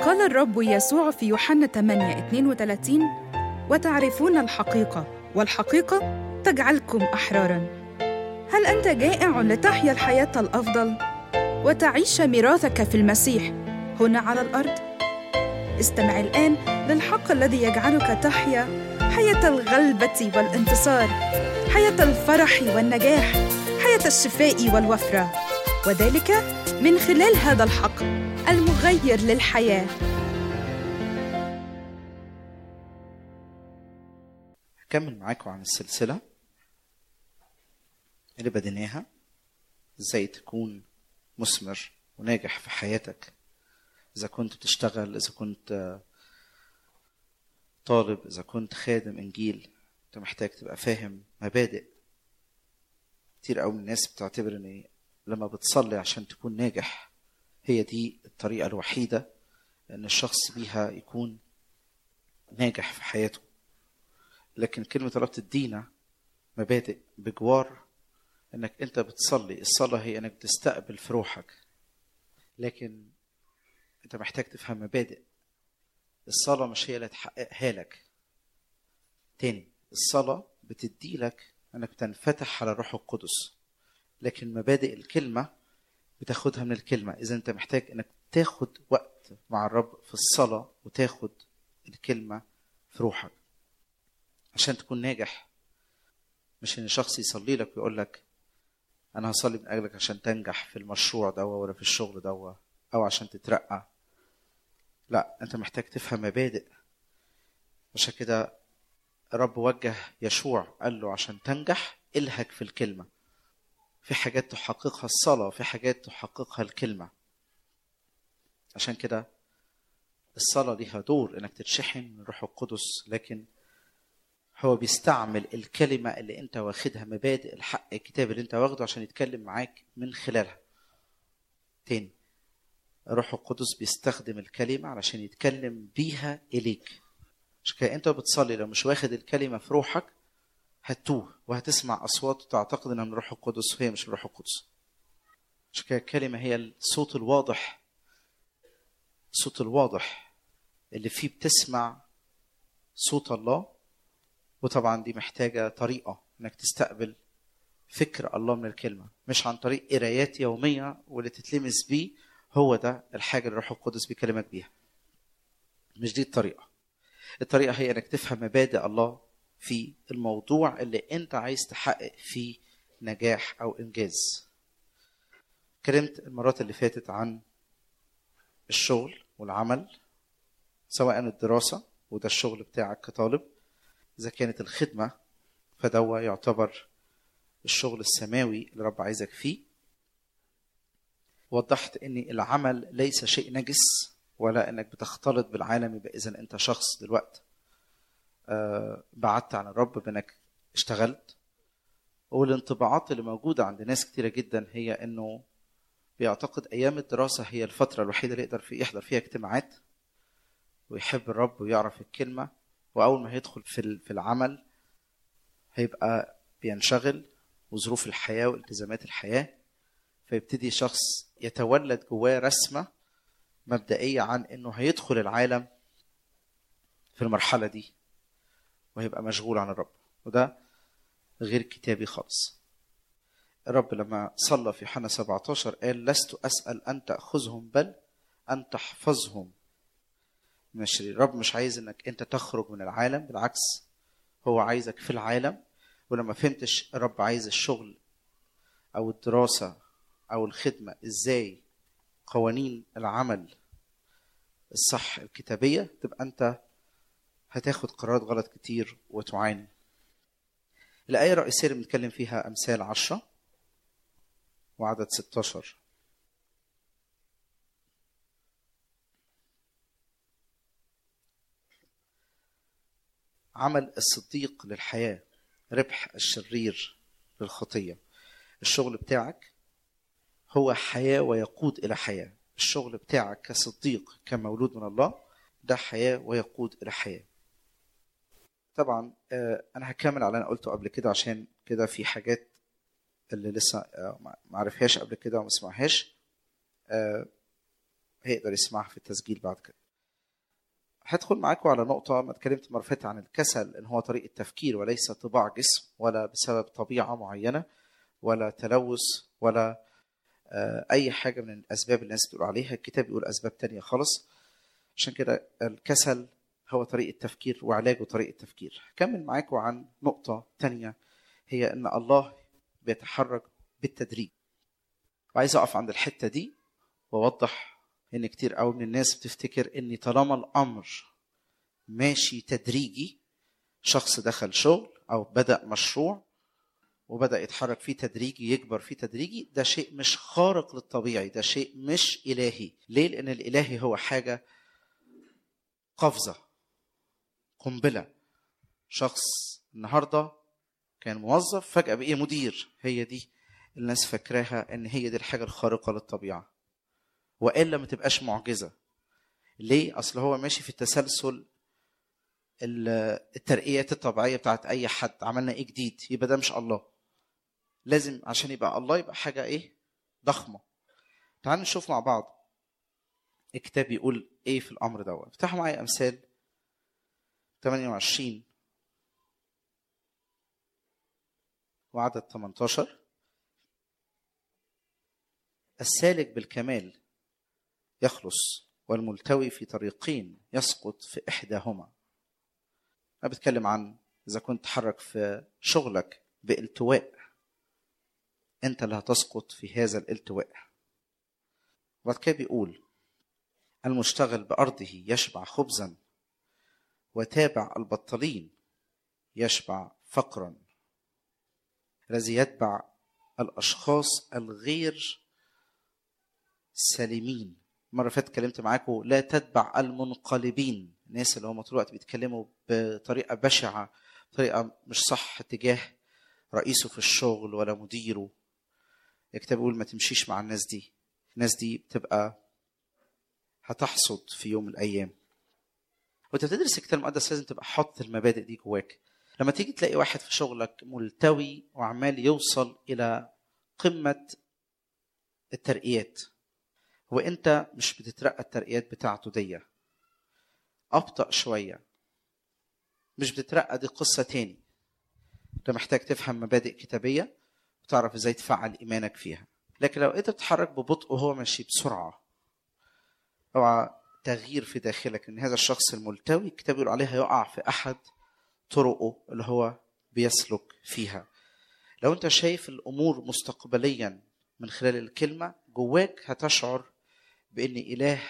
قال الرب يسوع في يوحنا 8 32 وتعرفون الحقيقة والحقيقة تجعلكم أحرارا هل أنت جائع لتحيا الحياة الأفضل وتعيش ميراثك في المسيح هنا على الأرض؟ استمع الآن للحق الذي يجعلك تحيا حياة الغلبة والانتصار حياة الفرح والنجاح حياة الشفاء والوفرة وذلك من خلال هذا الحق المغير للحياه هكمل معاكم عن السلسلة اللي بديناها ازاي تكون مثمر وناجح في حياتك اذا كنت بتشتغل اذا كنت طالب اذا كنت خادم انجيل انت محتاج تبقى فاهم مبادئ كتير قوي من الناس بتعتبر ان لما بتصلي عشان تكون ناجح هي دي الطريقة الوحيدة ان الشخص بيها يكون ناجح في حياته لكن كلمة الله بتدينا مبادئ بجوار انك انت بتصلي الصلاة هي انك تستقبل في روحك لكن انت محتاج تفهم مبادئ الصلاة مش هي اللي تحققها لك تاني الصلاة بتدي لك انك تنفتح على الروح القدس لكن مبادئ الكلمة بتاخدها من الكلمة إذا أنت محتاج إنك تاخد وقت مع الرب في الصلاة وتاخد الكلمة في روحك عشان تكون ناجح مش إن شخص يصلي لك ويقول لك أنا هصلي من أجلك عشان تنجح في المشروع دوا ولا في الشغل دوا أو عشان تترقى لا أنت محتاج تفهم مبادئ عشان كده الرب وجه يشوع قال له عشان تنجح الهك في الكلمه في حاجات تحققها الصلاة وفي حاجات تحققها الكلمة عشان كده الصلاة ليها دور انك تتشحن من الروح القدس لكن هو بيستعمل الكلمة اللي انت واخدها مبادئ الحق الكتاب اللي انت واخده عشان يتكلم معاك من خلالها تاني الروح القدس بيستخدم الكلمة علشان يتكلم بيها إليك عشان كده انت بتصلي لو مش واخد الكلمة في روحك هتوه وهتسمع اصوات تعتقد انها من الروح القدس وهي مش من الروح القدس عشان كده الكلمه هي الصوت الواضح الصوت الواضح اللي فيه بتسمع صوت الله وطبعا دي محتاجه طريقه انك تستقبل فكر الله من الكلمه مش عن طريق قرايات يوميه واللي تتلمس بيه هو ده الحاجه اللي الروح القدس بيكلمك بيها مش دي الطريقه الطريقه هي انك تفهم مبادئ الله في الموضوع اللي انت عايز تحقق فيه نجاح او انجاز اتكلمت المرات اللي فاتت عن الشغل والعمل سواء الدراسة وده الشغل بتاعك كطالب إذا كانت الخدمة فدوا يعتبر الشغل السماوي اللي رب عايزك فيه وضحت ان العمل ليس شيء نجس ولا انك بتختلط بالعالم يبقى اذا انت شخص دلوقتي بعدت عن الرب بانك اشتغلت والانطباعات اللي موجوده عند ناس كتيره جدا هي انه بيعتقد ايام الدراسه هي الفتره الوحيده اللي يقدر في يحضر فيها اجتماعات ويحب الرب ويعرف الكلمه واول ما هيدخل في في العمل هيبقى بينشغل وظروف الحياه والتزامات الحياه فيبتدي شخص يتولد جواه رسمه مبدئيه عن انه هيدخل العالم في المرحله دي وهيبقى مشغول عن الرب وده غير كتابي خالص الرب لما صلى في يوحنا 17 قال لست أسأل أن تأخذهم بل أن تحفظهم من الشرير الرب مش عايز انك انت تخرج من العالم بالعكس هو عايزك في العالم ولما فهمتش الرب عايز الشغل او الدراسة او الخدمة ازاي قوانين العمل الصح الكتابية تبقى انت هتاخد قرارات غلط كتير وتعاني الآية الرئيسية اللي بنتكلم فيها أمثال عشرة وعدد 16 عمل الصديق للحياة ربح الشرير للخطية الشغل بتاعك هو حياة ويقود إلى حياة الشغل بتاعك كصديق كمولود من الله ده حياة ويقود إلى حياة طبعا أنا هكمل على اللي أنا قلته قبل كده عشان كده في حاجات اللي لسه ما عرفهاش قبل كده وما سمعهاش هيقدر يسمعها في التسجيل بعد كده هدخل معاكم على نقطة ما اتكلمت مرة فاتت عن الكسل إن هو طريقة تفكير وليس طباع جسم ولا بسبب طبيعة معينة ولا تلوث ولا آه، أي حاجة من الأسباب اللي الناس بتقول عليها الكتاب بيقول أسباب تانية خالص عشان كده الكسل هو طريقة تفكير وعلاجه طريقة تفكير هكمل معاكم عن نقطة تانية هي إن الله بيتحرك بالتدريج وعايز أقف عند الحتة دي وأوضح إن كتير قوي من الناس بتفتكر إن طالما الأمر ماشي تدريجي شخص دخل شغل أو بدأ مشروع وبدأ يتحرك فيه تدريجي يكبر فيه تدريجي ده شيء مش خارق للطبيعي ده شيء مش إلهي ليه؟ لأن الإلهي هو حاجة قفزة قنبلة شخص النهاردة كان موظف فجأة بقي مدير هي دي الناس فاكراها ان هي دي الحاجة الخارقة للطبيعة وإلا ما تبقاش معجزة ليه؟ أصل هو ماشي في التسلسل ال- الترقيات الطبيعية بتاعت أي حد عملنا إيه جديد يبقى ده مش الله لازم عشان يبقى الله يبقى حاجة إيه؟ ضخمة تعالوا نشوف مع بعض الكتاب يقول إيه في الأمر ده افتحوا معايا أمثال 28 وعدد 18 السالك بالكمال يخلص والملتوي في طريقين يسقط في إحداهما أنا بتكلم عن إذا كنت تحرك في شغلك بالتواء أنت اللي هتسقط في هذا الالتواء وبعد كده بيقول المشتغل بأرضه يشبع خبزا وتابع البطالين يشبع فقرا الذي يتبع الأشخاص الغير سالمين مرة فاتت اتكلمت معاكم لا تتبع المنقلبين الناس اللي هم طول الوقت بيتكلموا بطريقة بشعة طريقة مش صح تجاه رئيسه في الشغل ولا مديره الكتاب بيقول ما تمشيش مع الناس دي الناس دي بتبقى هتحصد في يوم من الأيام وانت بتدرس الكتاب المقدس لازم تبقى حاطط المبادئ دي جواك لما تيجي تلاقي واحد في شغلك ملتوي وعمال يوصل الى قمه الترقيات وانت مش بتترقى الترقيات بتاعته دي ابطا شويه مش بتترقى دي قصه تاني انت محتاج تفهم مبادئ كتابيه وتعرف ازاي تفعل ايمانك فيها لكن لو انت بتتحرك ببطء وهو ماشي بسرعه اوعى تغيير في داخلك ان هذا الشخص الملتوي الكتاب يقول عليه هيقع في احد طرقه اللي هو بيسلك فيها لو انت شايف الامور مستقبليا من خلال الكلمه جواك هتشعر بان اله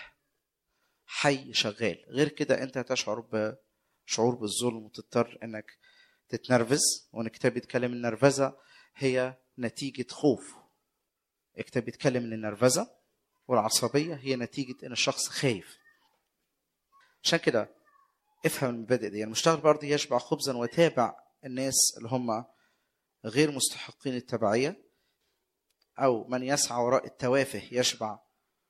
حي شغال غير كده انت هتشعر بشعور بالظلم وتضطر انك تتنرفز وان الكتاب بيتكلم النرفزه هي نتيجه خوف الكتاب بيتكلم ان النرفزه والعصبيه هي نتيجه ان الشخص خايف عشان كده افهم المبادئ دي المشتغل برضه يشبع خبزا وتابع الناس اللي هم غير مستحقين التبعية أو من يسعى وراء التوافه يشبع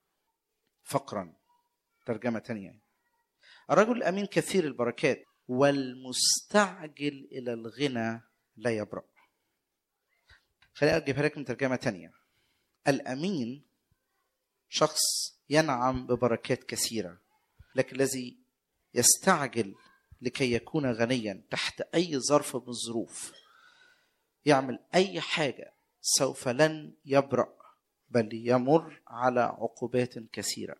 فقرا ترجمة تانية الرجل الأمين كثير البركات والمستعجل إلى الغنى لا يبرأ خليني أجيبها لك من ترجمة تانية الأمين شخص ينعم ببركات كثيرة لكن الذي يستعجل لكي يكون غنيا تحت اي ظرف من الظروف يعمل اي حاجه سوف لن يبرا بل يمر على عقوبات كثيره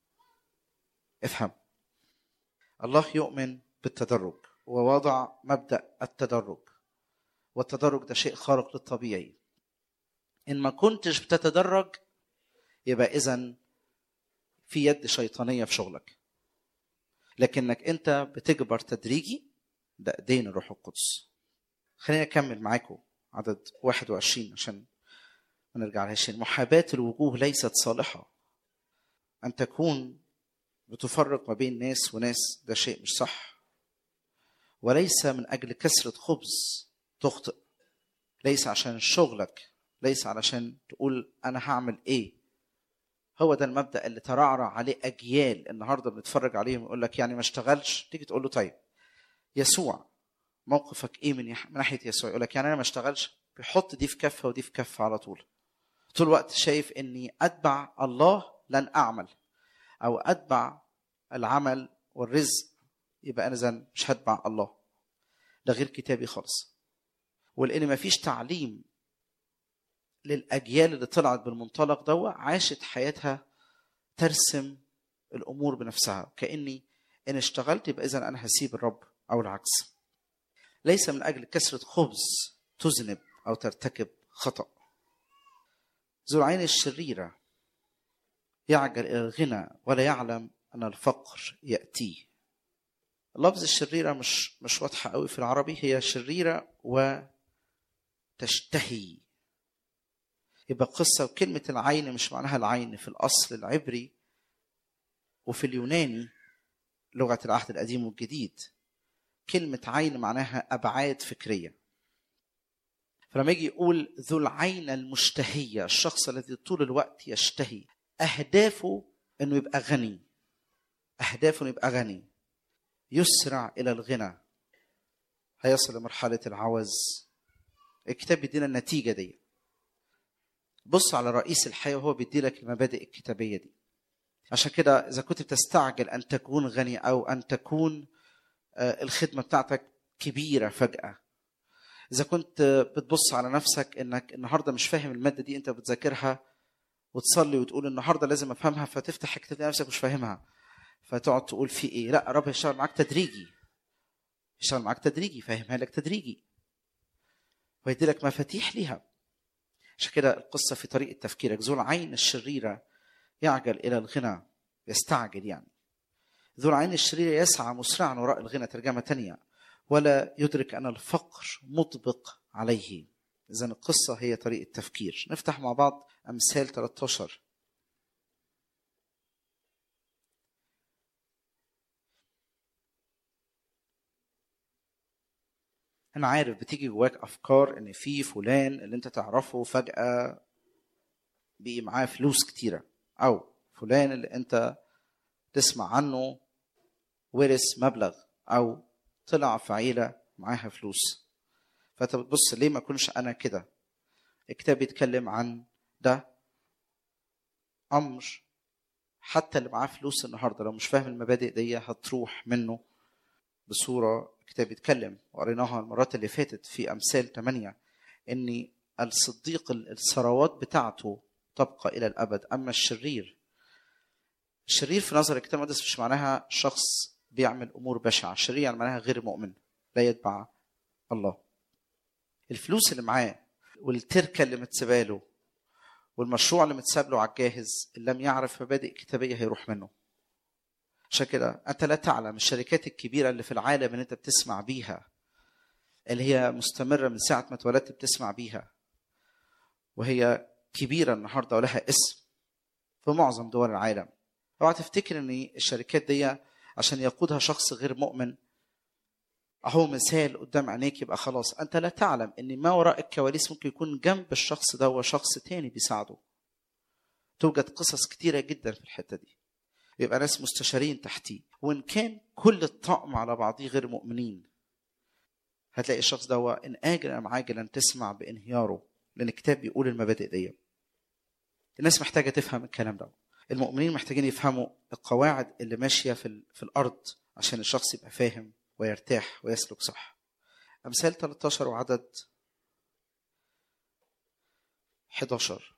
افهم الله يؤمن بالتدرج ووضع مبدا التدرج والتدرج ده شيء خارق للطبيعي ان ما كنتش بتتدرج يبقى اذا في يد شيطانيه في شغلك لكنك انت بتكبر تدريجي ده ايدين الروح القدس خلينا اكمل معاكم عدد 21 عشان ما نرجعلهاش محاباة الوجوه ليست صالحة أن تكون بتفرق ما بين ناس وناس ده شيء مش صح وليس من أجل كسرة خبز تخطئ ليس عشان شغلك ليس علشان تقول أنا هعمل إيه هو ده المبدا اللي ترعرع عليه اجيال النهارده بنتفرج عليهم يقول لك يعني ما اشتغلش تيجي تقول له طيب يسوع موقفك ايه من, يح... من ناحيه يسوع يقول لك يعني انا ما اشتغلش بيحط دي في كفه ودي في كفه على طول طول الوقت شايف اني اتبع الله لن اعمل او اتبع العمل والرزق يبقى انا اذا مش هتبع الله ده غير كتابي خالص ولان ما فيش تعليم للاجيال اللي طلعت بالمنطلق ده عاشت حياتها ترسم الامور بنفسها كاني ان اشتغلت يبقى اذا انا هسيب الرب او العكس ليس من اجل كسره خبز تذنب او ترتكب خطا ذو العين الشريره يعجل الى الغنى ولا يعلم ان الفقر ياتيه لفظ الشريره مش مش واضحه قوي في العربي هي شريره وتشتهي يبقى قصه وكلمه العين مش معناها العين في الاصل العبري وفي اليوناني لغه العهد القديم والجديد كلمه عين معناها ابعاد فكريه فلما يجي يقول ذو العين المشتهيه الشخص الذي طول الوقت يشتهي اهدافه انه يبقى غني اهدافه انه يبقى غني يسرع الى الغنى هيصل لمرحله العوز الكتاب بيدينا النتيجه دي بص على رئيس الحياه وهو بيدي لك المبادئ الكتابيه دي عشان كده اذا كنت بتستعجل ان تكون غني او ان تكون الخدمه بتاعتك كبيره فجاه اذا كنت بتبص على نفسك انك النهارده مش فاهم الماده دي انت بتذاكرها وتصلي وتقول النهارده لازم افهمها فتفتح الكتاب نفسك مش فاهمها فتقعد تقول في ايه لا رب هيشتغل معاك تدريجي يشتغل معاك تدريجي فاهمها لك تدريجي ويدي لك مفاتيح ليها عشان كده القصه في طريقه تفكيرك ذو العين الشريره يعجل الى الغنى يستعجل يعني ذو العين الشريره يسعى مسرعا وراء الغنى ترجمه تانية ولا يدرك ان الفقر مطبق عليه اذا القصه هي طريقه تفكير نفتح مع بعض امثال 13 انا عارف بتيجي جواك افكار ان في فلان اللي انت تعرفه فجاه بقي معاه فلوس كتيره او فلان اللي انت تسمع عنه ورث مبلغ او طلع في عيله معاها فلوس فانت بتبص ليه ما اكونش انا كده الكتاب بيتكلم عن ده امر حتى اللي معاه فلوس النهارده لو مش فاهم المبادئ دي هتروح منه بصوره الكتاب بيتكلم وقريناها المرات اللي فاتت في امثال 8 ان الصديق الثروات بتاعته تبقى الى الابد اما الشرير الشرير في نظر الكتاب المقدس مش معناها شخص بيعمل امور بشعه الشرير يعني معناها غير مؤمن لا يتبع الله الفلوس اللي معاه والتركه اللي متسابه له والمشروع اللي متساب له على الجاهز اللي لم يعرف مبادئ كتابيه هيروح منه عشان كده انت لا تعلم الشركات الكبيره اللي في العالم اللي انت بتسمع بيها اللي هي مستمره من ساعه ما اتولدت بتسمع بيها وهي كبيره النهارده ولها اسم في معظم دول العالم اوعى تفتكر ان الشركات دي عشان يقودها شخص غير مؤمن اهو مثال قدام عينيك يبقى خلاص انت لا تعلم ان ما وراء الكواليس ممكن يكون جنب الشخص ده هو شخص تاني بيساعده توجد قصص كتيره جدا في الحته دي يبقى ناس مستشارين تحتيه وان كان كل الطقم على بعضيه غير مؤمنين هتلاقي الشخص ده هو ان اجلا ام عاجلا تسمع بانهياره لان الكتاب بيقول المبادئ دي الناس محتاجه تفهم الكلام ده المؤمنين محتاجين يفهموا القواعد اللي ماشيه في, في الارض عشان الشخص يبقى فاهم ويرتاح ويسلك صح امثال 13 وعدد 11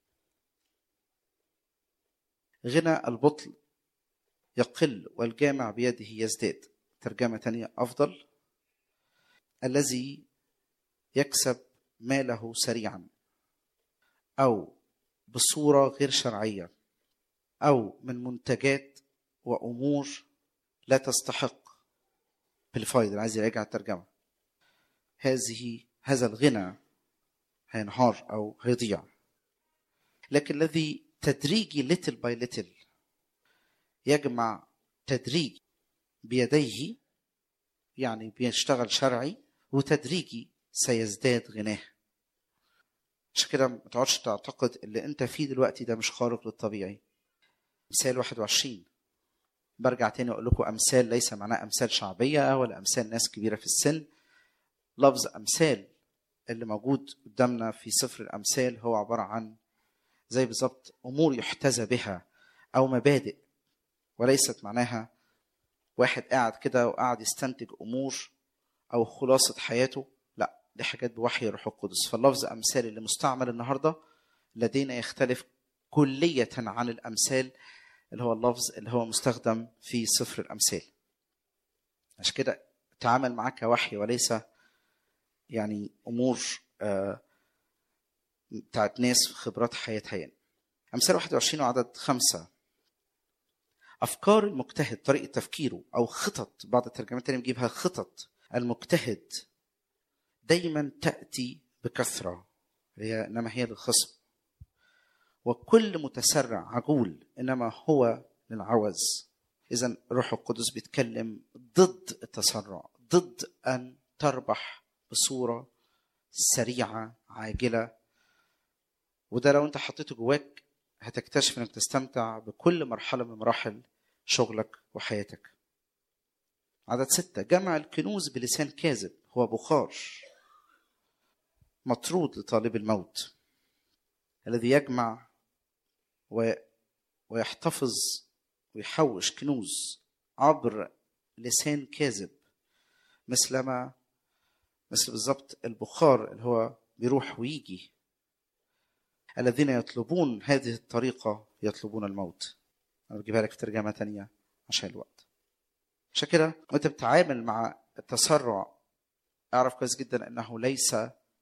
غنى البطل يقل والجامع بيده يزداد ترجمة تانية أفضل الذي يكسب ماله سريعا أو بصورة غير شرعية أو من منتجات وأمور لا تستحق بالفايدة عايز يراجع الترجمة هذه هذا الغنى هينهار أو هيضيع لكن الذي تدريجي ليتل باي ليتل يجمع تدريج بيديه يعني بيشتغل شرعي وتدريجي سيزداد غناه عشان كده ما تقعدش تعتقد اللي انت فيه دلوقتي ده مش خارق للطبيعي مثال 21 برجع تاني اقول لكم امثال ليس معناه امثال شعبيه ولا امثال ناس كبيره في السن لفظ امثال اللي موجود قدامنا في سفر الامثال هو عباره عن زي بالظبط امور يحتذى بها او مبادئ وليست معناها واحد قاعد كده وقاعد يستنتج امور او خلاصه حياته لا دي حاجات بوحي الروح القدس فاللفظ امثال اللي مستعمل النهارده لدينا يختلف كليه عن الامثال اللي هو اللفظ اللي هو مستخدم في سفر الامثال عشان كده تعامل معاه كوحي وليس يعني امور آه، بتاعت ناس خبرات حياتها يعني امثال 21 وعدد خمسة افكار المجتهد طريقه تفكيره او خطط بعض الترجمات التانية بيجيبها خطط المجتهد دايما تاتي بكثره هي انما هي للخصم وكل متسرع عجول انما هو للعوز اذا الروح القدس بيتكلم ضد التسرع ضد ان تربح بصوره سريعه عاجله وده لو انت حطيته جواك هتكتشف انك تستمتع بكل مرحله من مراحل شغلك وحياتك عدد ستة جمع الكنوز بلسان كاذب هو بخار مطرود لطالب الموت الذي يجمع و... ويحتفظ ويحوش كنوز عبر لسان كاذب مثلما مثل بالظبط البخار اللي هو بيروح ويجي الذين يطلبون هذه الطريقة يطلبون الموت أنا بجيبها لك في ترجمة تانية عشان الوقت عشان كده وانت بتتعامل مع التسرع اعرف كويس جدا انه ليس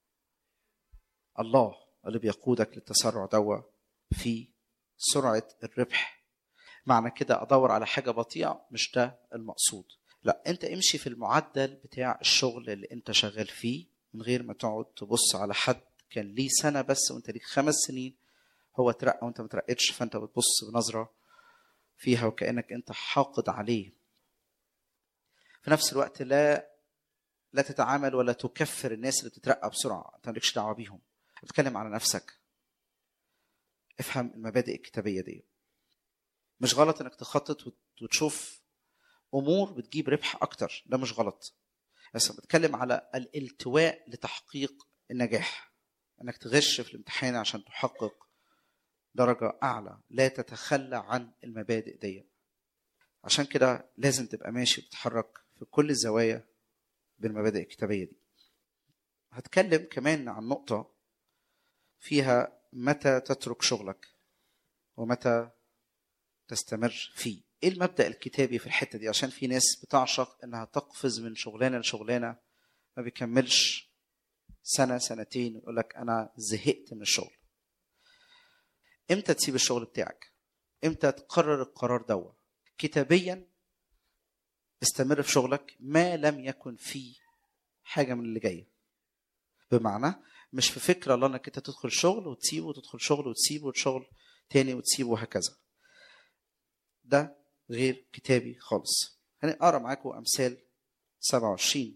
الله اللي بيقودك للتسرع دوا في سرعة الربح معنى كده ادور على حاجة بطيئة مش ده المقصود لا انت امشي في المعدل بتاع الشغل اللي انت شغال فيه من غير ما تقعد تبص على حد كان ليه سنة بس وانت ليك خمس سنين هو ترقى وانت ما ترقتش فانت بتبص بنظرة فيها وكأنك انت حاقد عليه في نفس الوقت لا لا تتعامل ولا تكفر الناس اللي بتترقى بسرعة انت مالكش دعوة بيهم بتكلم على نفسك افهم المبادئ الكتابية دي مش غلط انك تخطط وتشوف امور بتجيب ربح اكتر ده مش غلط بس بتكلم على الالتواء لتحقيق النجاح انك تغش في الامتحان عشان تحقق درجة أعلى لا تتخلى عن المبادئ دي عشان كده لازم تبقى ماشي وتتحرك في كل الزوايا بالمبادئ الكتابية دي هتكلم كمان عن نقطة فيها متى تترك شغلك ومتى تستمر فيه ايه المبدأ الكتابي في الحتة دي عشان في ناس بتعشق انها تقفز من شغلانة لشغلانة ما بيكملش سنة سنتين ويقول لك انا زهقت من الشغل امتى تسيب الشغل بتاعك امتى تقرر القرار دوا كتابيا استمر في شغلك ما لم يكن فيه حاجه من اللي جايه بمعنى مش في فكره الله انك انت تدخل شغل وتسيبه وتدخل شغل وتسيبه وشغل تاني وتسيبه وهكذا ده غير كتابي خالص هنقرا معاكم امثال 27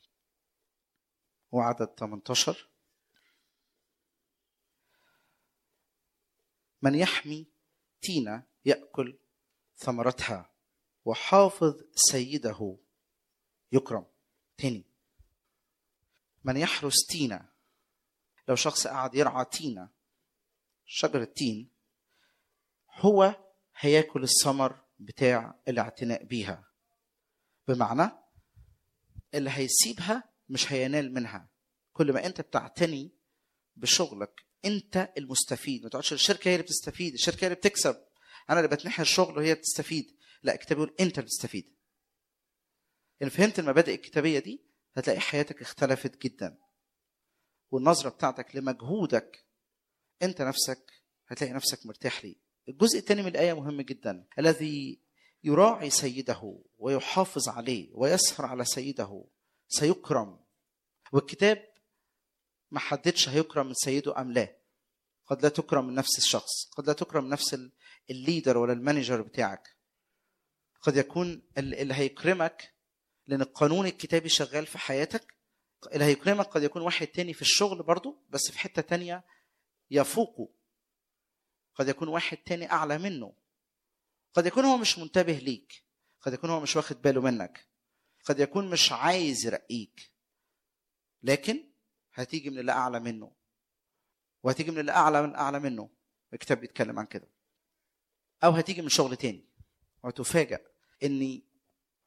وعدد 18 من يحمي تينة يأكل ثمرتها وحافظ سيده يكرم تاني من يحرس تينة لو شخص قاعد يرعى تينة شجرة تين هو هياكل الثمر بتاع الاعتناء بيها بمعنى اللي هيسيبها مش هينال منها كل ما انت بتعتني بشغلك انت المستفيد ما تقعدش الشركه هي اللي بتستفيد الشركه هي اللي بتكسب انا اللي بتنحي الشغل وهي بتستفيد لا الكتاب بيقول انت اللي بتستفيد ان فهمت المبادئ الكتابيه دي هتلاقي حياتك اختلفت جدا والنظره بتاعتك لمجهودك انت نفسك هتلاقي نفسك مرتاح ليه الجزء الثاني من الايه مهم جدا الذي يراعي سيده ويحافظ عليه ويسهر على سيده سيكرم والكتاب ما حددش هيكرم من سيده ام لا قد لا تكرم من نفس الشخص قد لا تكرم من نفس الليدر ولا المانجر بتاعك قد يكون اللي هيكرمك لان القانون الكتابي شغال في حياتك اللي هيكرمك قد يكون واحد تاني في الشغل برضه بس في حته تانية يفوقه قد يكون واحد تاني اعلى منه قد يكون هو مش منتبه ليك قد يكون هو مش واخد باله منك قد يكون مش عايز يرقيك لكن هتيجي من اللي اعلى منه وهتيجي من اللي اعلى من اعلى منه الكتاب بيتكلم عن كده او هتيجي من شغل تاني وتفاجأ ان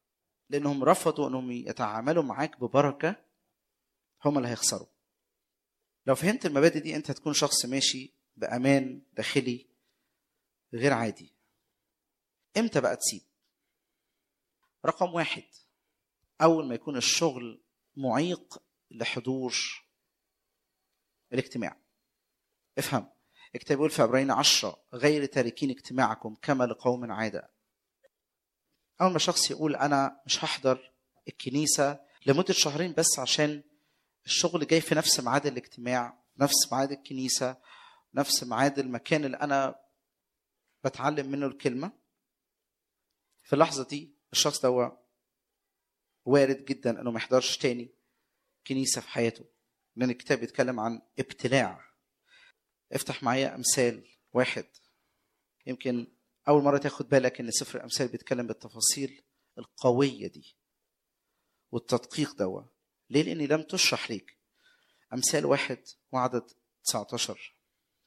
لانهم رفضوا انهم يتعاملوا معاك ببركه هم اللي هيخسروا لو فهمت المبادئ دي انت هتكون شخص ماشي بامان داخلي غير عادي امتى بقى تسيب رقم واحد اول ما يكون الشغل معيق لحضور الاجتماع افهم الكتاب يقول في عبرين عشرة غير تاركين اجتماعكم كما لقوم عادة أول ما شخص يقول أنا مش هحضر الكنيسة لمدة شهرين بس عشان الشغل جاي في نفس ميعاد الاجتماع نفس ميعاد الكنيسة نفس ميعاد المكان اللي أنا بتعلم منه الكلمة في اللحظة دي الشخص ده وارد جدا انه ما يحضرش تاني كنيسة في حياته لأن الكتاب بيتكلم عن ابتلاع افتح معايا أمثال واحد يمكن أول مرة تاخد بالك إن سفر الأمثال بيتكلم بالتفاصيل القوية دي والتدقيق دوا ليه؟ لأني لم تشرح ليك أمثال واحد وعدد 19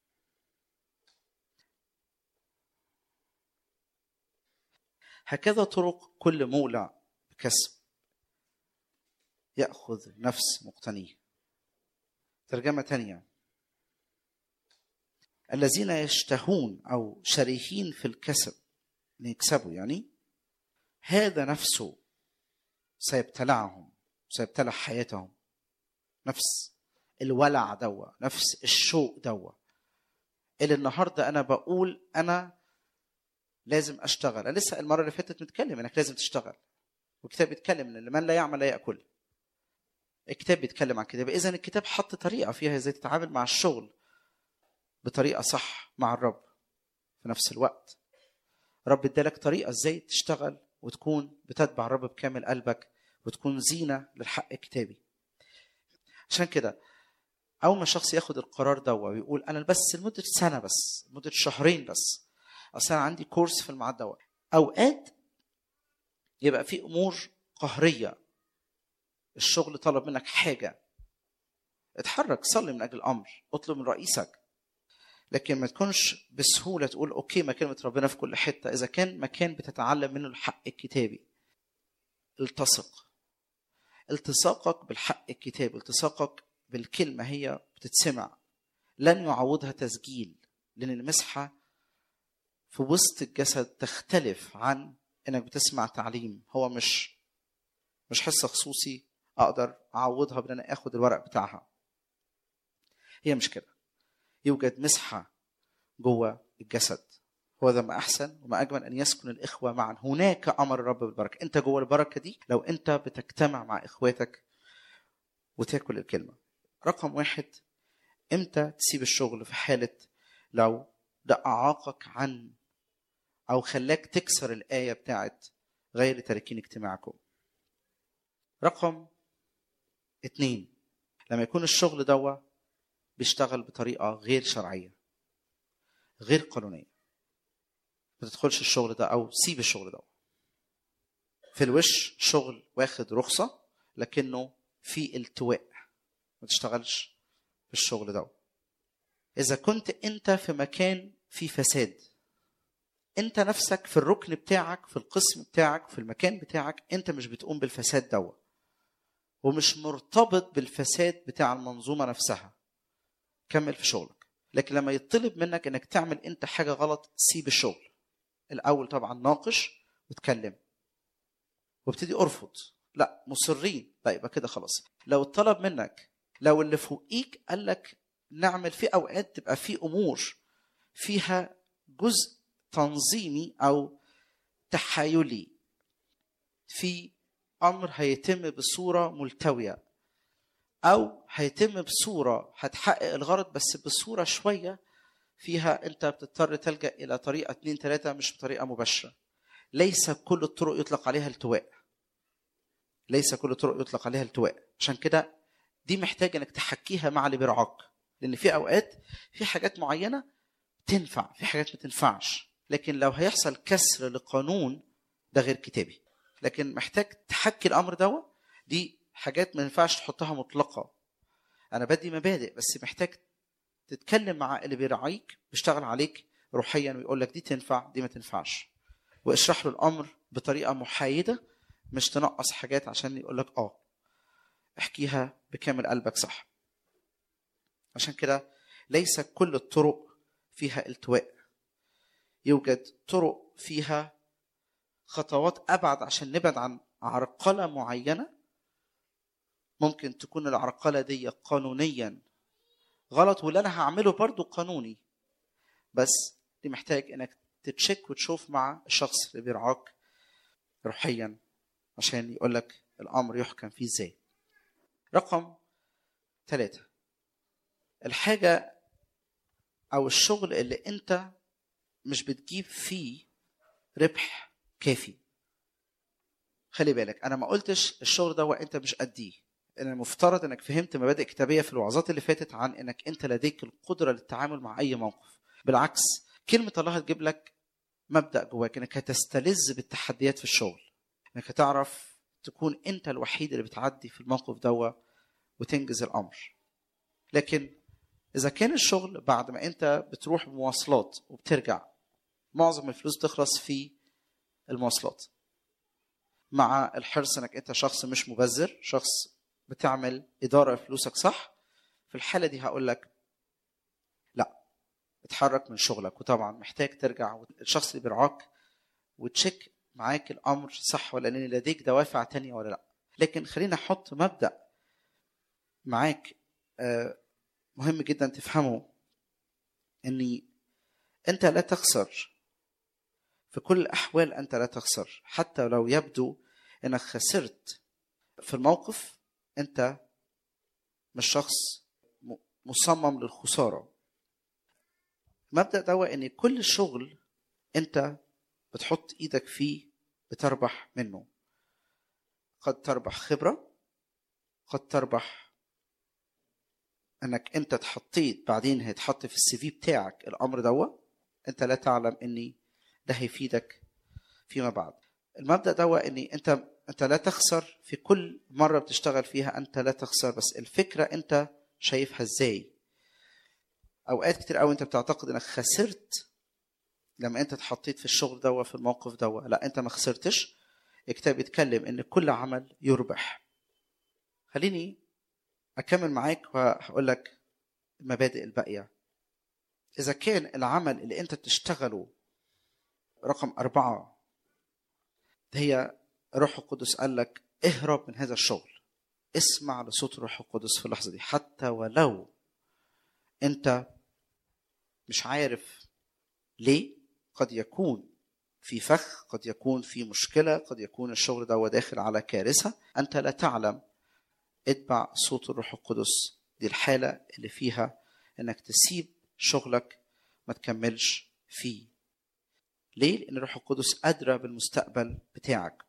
هكذا طرق كل مولع بكسب يأخذ نفس مقتنيه ترجمة تانية الذين يشتهون أو شريهين في الكسب يكسبوا يعني هذا نفسه سيبتلعهم سيبتلع حياتهم نفس الولع دوا نفس الشوق دوا اللي النهارده انا بقول انا لازم اشتغل انا لسه المره اللي فاتت متكلم انك لازم تشتغل والكتاب بيتكلم ان من لا يعمل لا ياكل الكتاب بيتكلم عن كده اذا الكتاب حط طريقه فيها ازاي تتعامل مع الشغل بطريقه صح مع الرب في نفس الوقت رب ادالك طريقه ازاي تشتغل وتكون بتتبع الرب بكامل قلبك وتكون زينه للحق الكتابي عشان كده اول ما الشخص ياخد القرار ده ويقول انا بس لمده سنه بس لمده شهرين بس اصل انا عندي كورس في الميعاد ده اوقات يبقى في امور قهريه الشغل طلب منك حاجه اتحرك صلي من اجل الامر اطلب من رئيسك لكن ما تكونش بسهوله تقول اوكي ما كلمه ربنا في كل حته اذا كان مكان بتتعلم منه الحق الكتابي التصق التصاقك بالحق الكتابي التصاقك بالكلمه هي بتتسمع لن يعوضها تسجيل لان المسحه في وسط الجسد تختلف عن انك بتسمع تعليم هو مش مش حصه خصوصي اقدر اعوضها بان انا اخد الورق بتاعها هي مش كده يوجد مسحه جوه الجسد هو ذا ما احسن وما اجمل ان يسكن الاخوه معا هناك امر الرب بالبركه انت جوه البركه دي لو انت بتجتمع مع اخواتك وتاكل الكلمه رقم واحد امتى تسيب الشغل في حاله لو ده اعاقك عن او خلاك تكسر الايه بتاعت غير تاركين اجتماعكم رقم اتنين لما يكون الشغل دوا بيشتغل بطريقه غير شرعيه غير قانونيه ما تدخلش الشغل ده او سيب الشغل ده في الوش شغل واخد رخصه لكنه في التواء ما تشتغلش في الشغل ده اذا كنت انت في مكان فيه فساد انت نفسك في الركن بتاعك في القسم بتاعك في المكان بتاعك انت مش بتقوم بالفساد دوا ومش مرتبط بالفساد بتاع المنظومه نفسها كمل في شغلك لكن لما يطلب منك انك تعمل انت حاجه غلط سيب الشغل الاول طبعا ناقش واتكلم وابتدي ارفض لا مصرين لا يبقى كده خلاص لو الطلب منك لو اللي فوقيك قال لك نعمل في اوقات تبقى في امور فيها جزء تنظيمي او تحايلي في امر هيتم بصوره ملتويه او هيتم بصوره هتحقق الغرض بس بصوره شويه فيها انت بتضطر تلجا الى طريقه اتنين تلاته مش بطريقه مباشره ليس كل الطرق يطلق عليها التواء ليس كل الطرق يطلق عليها التواء عشان كده دي محتاج انك تحكيها مع اللي بيرعاك لان في اوقات في حاجات معينه تنفع في حاجات ما تنفعش لكن لو هيحصل كسر لقانون ده غير كتابي لكن محتاج تحكي الامر دوا دي حاجات ما ينفعش تحطها مطلقه انا بدي مبادئ بس محتاج تتكلم مع اللي بيرعيك بيشتغل عليك روحيا ويقول لك دي تنفع دي ما تنفعش واشرح له الامر بطريقه محايده مش تنقص حاجات عشان يقول لك اه احكيها بكامل قلبك صح عشان كده ليس كل الطرق فيها التواء يوجد طرق فيها خطوات ابعد عشان نبعد عن عرقله معينه ممكن تكون العرقله دي قانونيا غلط واللي انا هعمله برضو قانوني بس دي محتاج انك تتشيك وتشوف مع الشخص اللي بيرعاك روحيا عشان يقول لك الامر يحكم فيه ازاي رقم ثلاثة الحاجة أو الشغل اللي أنت مش بتجيب فيه ربح كافي خلي بالك أنا ما قلتش الشغل ده وأنت مش قديه أنا المفترض إنك فهمت مبادئ كتابية في الوعظات اللي فاتت عن إنك أنت لديك القدرة للتعامل مع أي موقف بالعكس كلمة الله هتجيب لك مبدأ جواك إنك هتستلذ بالتحديات في الشغل إنك هتعرف تكون أنت الوحيد اللي بتعدي في الموقف دوا وتنجز الأمر لكن إذا كان الشغل بعد ما أنت بتروح بمواصلات وبترجع معظم الفلوس بتخلص في المواصلات مع الحرص انك انت شخص مش مبذر شخص بتعمل اداره فلوسك صح في الحاله دي هقول لك لا اتحرك من شغلك وطبعا محتاج ترجع الشخص اللي بيرعاك وتشيك معاك الامر صح ولا ان لديك دوافع تانية ولا لا لكن خلينا احط مبدا معاك مهم جدا تفهمه اني انت لا تخسر في كل الاحوال انت لا تخسر حتى لو يبدو انك خسرت في الموقف انت مش شخص مصمم للخساره المبدا ده ان كل شغل انت بتحط ايدك فيه بتربح منه قد تربح خبره قد تربح انك انت اتحطيت بعدين هيتحط في السي في بتاعك الامر دوا انت لا تعلم اني ده هيفيدك فيما بعد المبدا دوا اني انت انت لا تخسر في كل مره بتشتغل فيها انت لا تخسر بس الفكره انت شايفها ازاي اوقات كتير قوي انت بتعتقد انك خسرت لما انت اتحطيت في الشغل دوا في الموقف دوا لا انت ما خسرتش الكتاب بيتكلم ان كل عمل يربح خليني اكمل معاك وهقول لك المبادئ الباقيه اذا كان العمل اللي انت بتشتغله رقم أربعة هي الروح القدس قال لك اهرب من هذا الشغل اسمع لصوت الروح القدس في اللحظة دي حتى ولو أنت مش عارف ليه قد يكون في فخ قد يكون في مشكلة قد يكون الشغل ده داخل على كارثة أنت لا تعلم اتبع صوت الروح القدس دي الحالة اللي فيها انك تسيب شغلك ما تكملش فيه ليه؟ لأن الروح القدس أدرى بالمستقبل بتاعك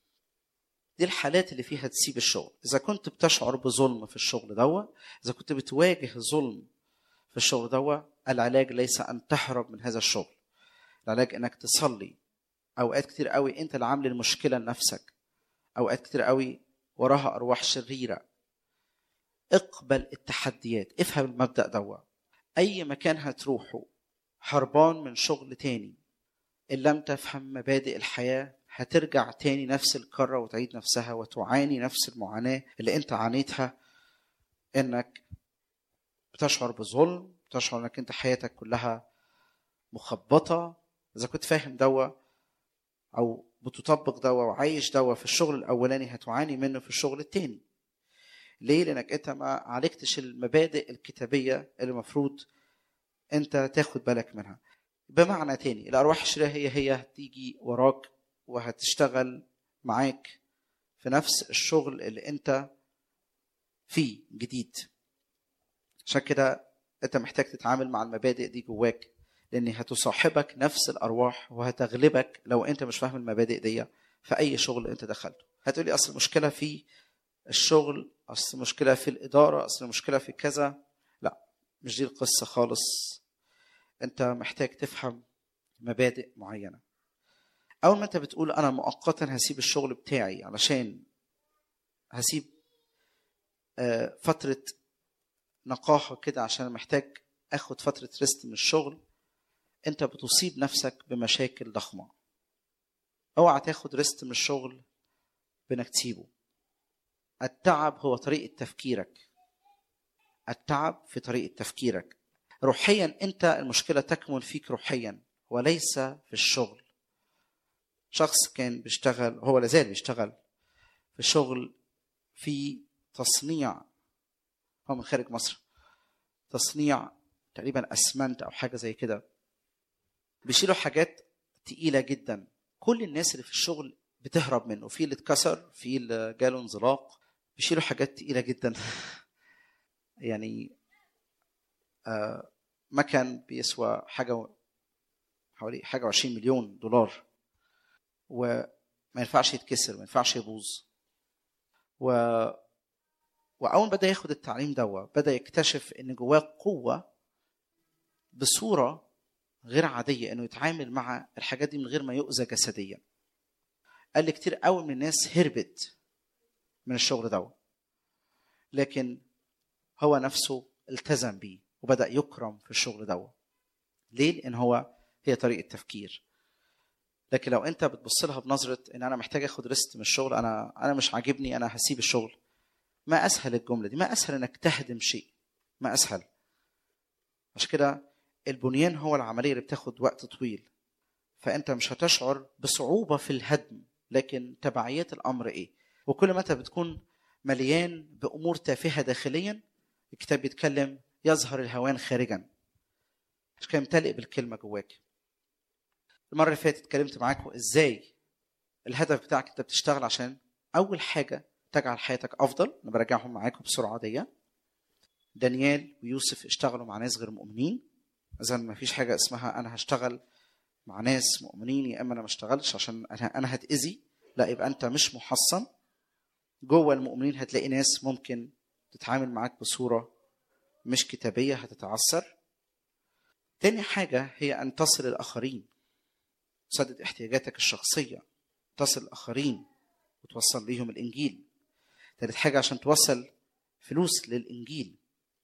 دي الحالات اللي فيها تسيب الشغل إذا كنت بتشعر بظلم في الشغل دوا إذا كنت بتواجه ظلم في الشغل دوا العلاج ليس أن تهرب من هذا الشغل العلاج إنك تصلي أوقات كتير قوي أنت اللي عامل المشكلة لنفسك أوقات كتير قوي وراها أرواح شريرة اقبل التحديات افهم المبدأ دوا أي مكان هتروحه هربان من شغل تاني إن لم تفهم مبادئ الحياة هترجع تاني نفس الكرة وتعيد نفسها وتعاني نفس المعاناة اللي انت عانيتها انك بتشعر بظلم بتشعر انك انت حياتك كلها مخبطة اذا كنت فاهم دوا او بتطبق دوا وعايش دوا في الشغل الاولاني هتعاني منه في الشغل التاني ليه لانك انت ما عالجتش المبادئ الكتابية اللي المفروض انت تاخد بالك منها بمعنى تاني الارواح الشريره هي هي هتيجي وراك وهتشتغل معاك في نفس الشغل اللي انت فيه جديد عشان كده انت محتاج تتعامل مع المبادئ دي جواك لان هتصاحبك نفس الارواح وهتغلبك لو انت مش فاهم المبادئ دي في اي شغل انت دخلته هتقولي اصل المشكله في الشغل اصل المشكله في الاداره اصل المشكله في كذا لا مش دي القصه خالص انت محتاج تفهم مبادئ معينه اول ما انت بتقول انا مؤقتا هسيب الشغل بتاعي علشان هسيب فتره نقاهه كده عشان محتاج اخد فتره ريست من الشغل انت بتصيب نفسك بمشاكل ضخمه اوعى تاخد ريست من الشغل بانك تسيبه التعب هو طريقه تفكيرك التعب في طريقه تفكيرك روحيا انت المشكله تكمن فيك روحيا وليس في الشغل شخص كان بيشتغل هو لازال بيشتغل في شغل في تصنيع هو من خارج مصر تصنيع تقريبا اسمنت او حاجه زي كده بيشيلوا حاجات تقيله جدا كل الناس اللي في الشغل بتهرب منه في اللي اتكسر في اللي جاله انزلاق بيشيلوا حاجات تقيله جدا يعني آه مكن بيسوى حاجه حوالي حاجه 20 مليون دولار وما ينفعش يتكسر ما ينفعش يبوظ و واول ما بدا ياخد التعليم دوا بدا يكتشف ان جواه قوه بصوره غير عاديه انه يتعامل مع الحاجات دي من غير ما يؤذى جسديا قال لي كتير قوي من الناس هربت من الشغل دوا لكن هو نفسه التزم بيه وبدا يكرم في الشغل دوا ليه لان هو هي طريقه تفكير لكن لو انت بتبص لها بنظره ان انا محتاج اخد ريست من الشغل انا انا مش عاجبني انا هسيب الشغل ما اسهل الجمله دي ما اسهل انك تهدم شيء ما اسهل عشان كده البنيان هو العمليه اللي بتاخد وقت طويل فانت مش هتشعر بصعوبه في الهدم لكن تبعيات الامر ايه وكل ما انت بتكون مليان بامور تافهه داخليا الكتاب بيتكلم يظهر الهوان خارجا عشان كده امتلئ بالكلمه جواك المره اللي فاتت اتكلمت معاكم ازاي الهدف بتاعك انت بتشتغل عشان اول حاجه تجعل حياتك افضل انا براجعهم معاكم بسرعه دي دانيال ويوسف اشتغلوا مع ناس غير مؤمنين اذا ما فيش حاجه اسمها انا هشتغل مع ناس مؤمنين يا اما انا ما اشتغلش عشان انا انا هتاذي لا يبقى انت مش محصن جوه المؤمنين هتلاقي ناس ممكن تتعامل معاك بصوره مش كتابيه هتتعثر تاني حاجه هي ان تصل الاخرين تسدد احتياجاتك الشخصيه تصل الاخرين وتوصل ليهم الانجيل تالت حاجه عشان توصل فلوس للانجيل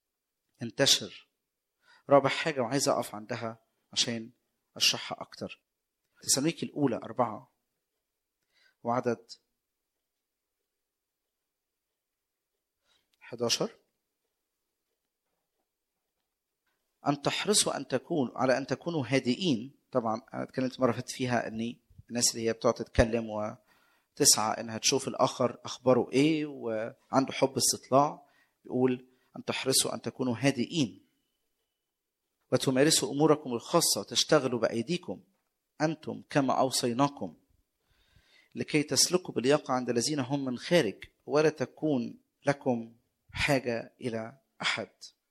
انتشر رابع حاجه وعايز اقف عندها عشان اشرحها اكتر تسالونيكي الاولى اربعه وعدد 11 أن تحرصوا أن تكونوا على أن تكونوا هادئين طبعا أنا اتكلمت مرة فاتت فيها أن الناس اللي هي بتقعد تتكلم وتسعى إنها تشوف الآخر أخباره إيه وعنده حب استطلاع يقول أن تحرصوا أن تكونوا هادئين وتمارسوا أموركم الخاصة وتشتغلوا بأيديكم أنتم كما أوصيناكم لكي تسلكوا باليقع عند الذين هم من خارج ولا تكون لكم حاجة إلى أحد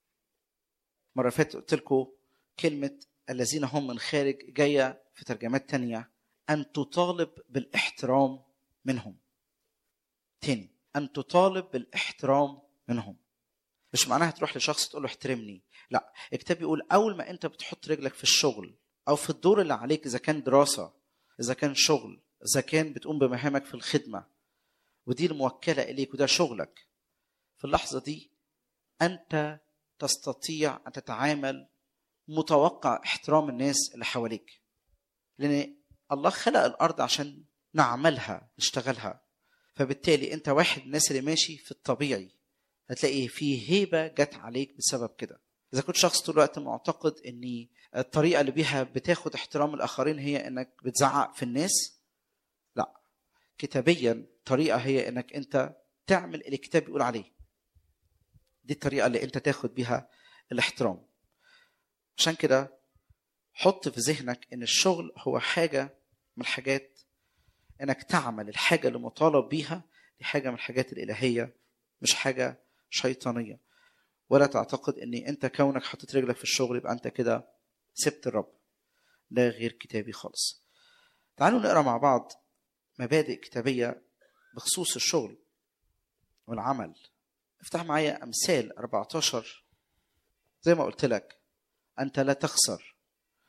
مرة فاتت قلت لكم كلمة الذين هم من خارج جاية في ترجمات تانية أن تطالب بالاحترام منهم تاني أن تطالب بالاحترام منهم مش معناها تروح لشخص تقول له احترمني لا الكتاب بيقول أول ما أنت بتحط رجلك في الشغل أو في الدور اللي عليك إذا كان دراسة إذا كان شغل إذا كان بتقوم بمهامك في الخدمة ودي الموكلة إليك وده شغلك في اللحظة دي أنت تستطيع أن تتعامل متوقع احترام الناس اللي حواليك لأن الله خلق الأرض عشان نعملها نشتغلها فبالتالي أنت واحد من الناس اللي ماشي في الطبيعي هتلاقي في هيبة جت عليك بسبب كده إذا كنت شخص طول الوقت معتقد أن الطريقة اللي بيها بتاخد احترام الآخرين هي أنك بتزعق في الناس لا كتابيا طريقة هي أنك أنت تعمل اللي الكتاب بيقول عليه دي الطريقة اللي أنت تاخد بيها الاحترام عشان كده حط في ذهنك ان الشغل هو حاجه من الحاجات انك تعمل الحاجه اللي مطالب بيها دي حاجه من الحاجات الالهيه مش حاجه شيطانيه ولا تعتقد ان انت كونك حطيت رجلك في الشغل يبقى انت كده سبت الرب ده غير كتابي خالص تعالوا نقرا مع بعض مبادئ كتابيه بخصوص الشغل والعمل افتح معايا امثال 14 زي ما قلت لك انت لا تخسر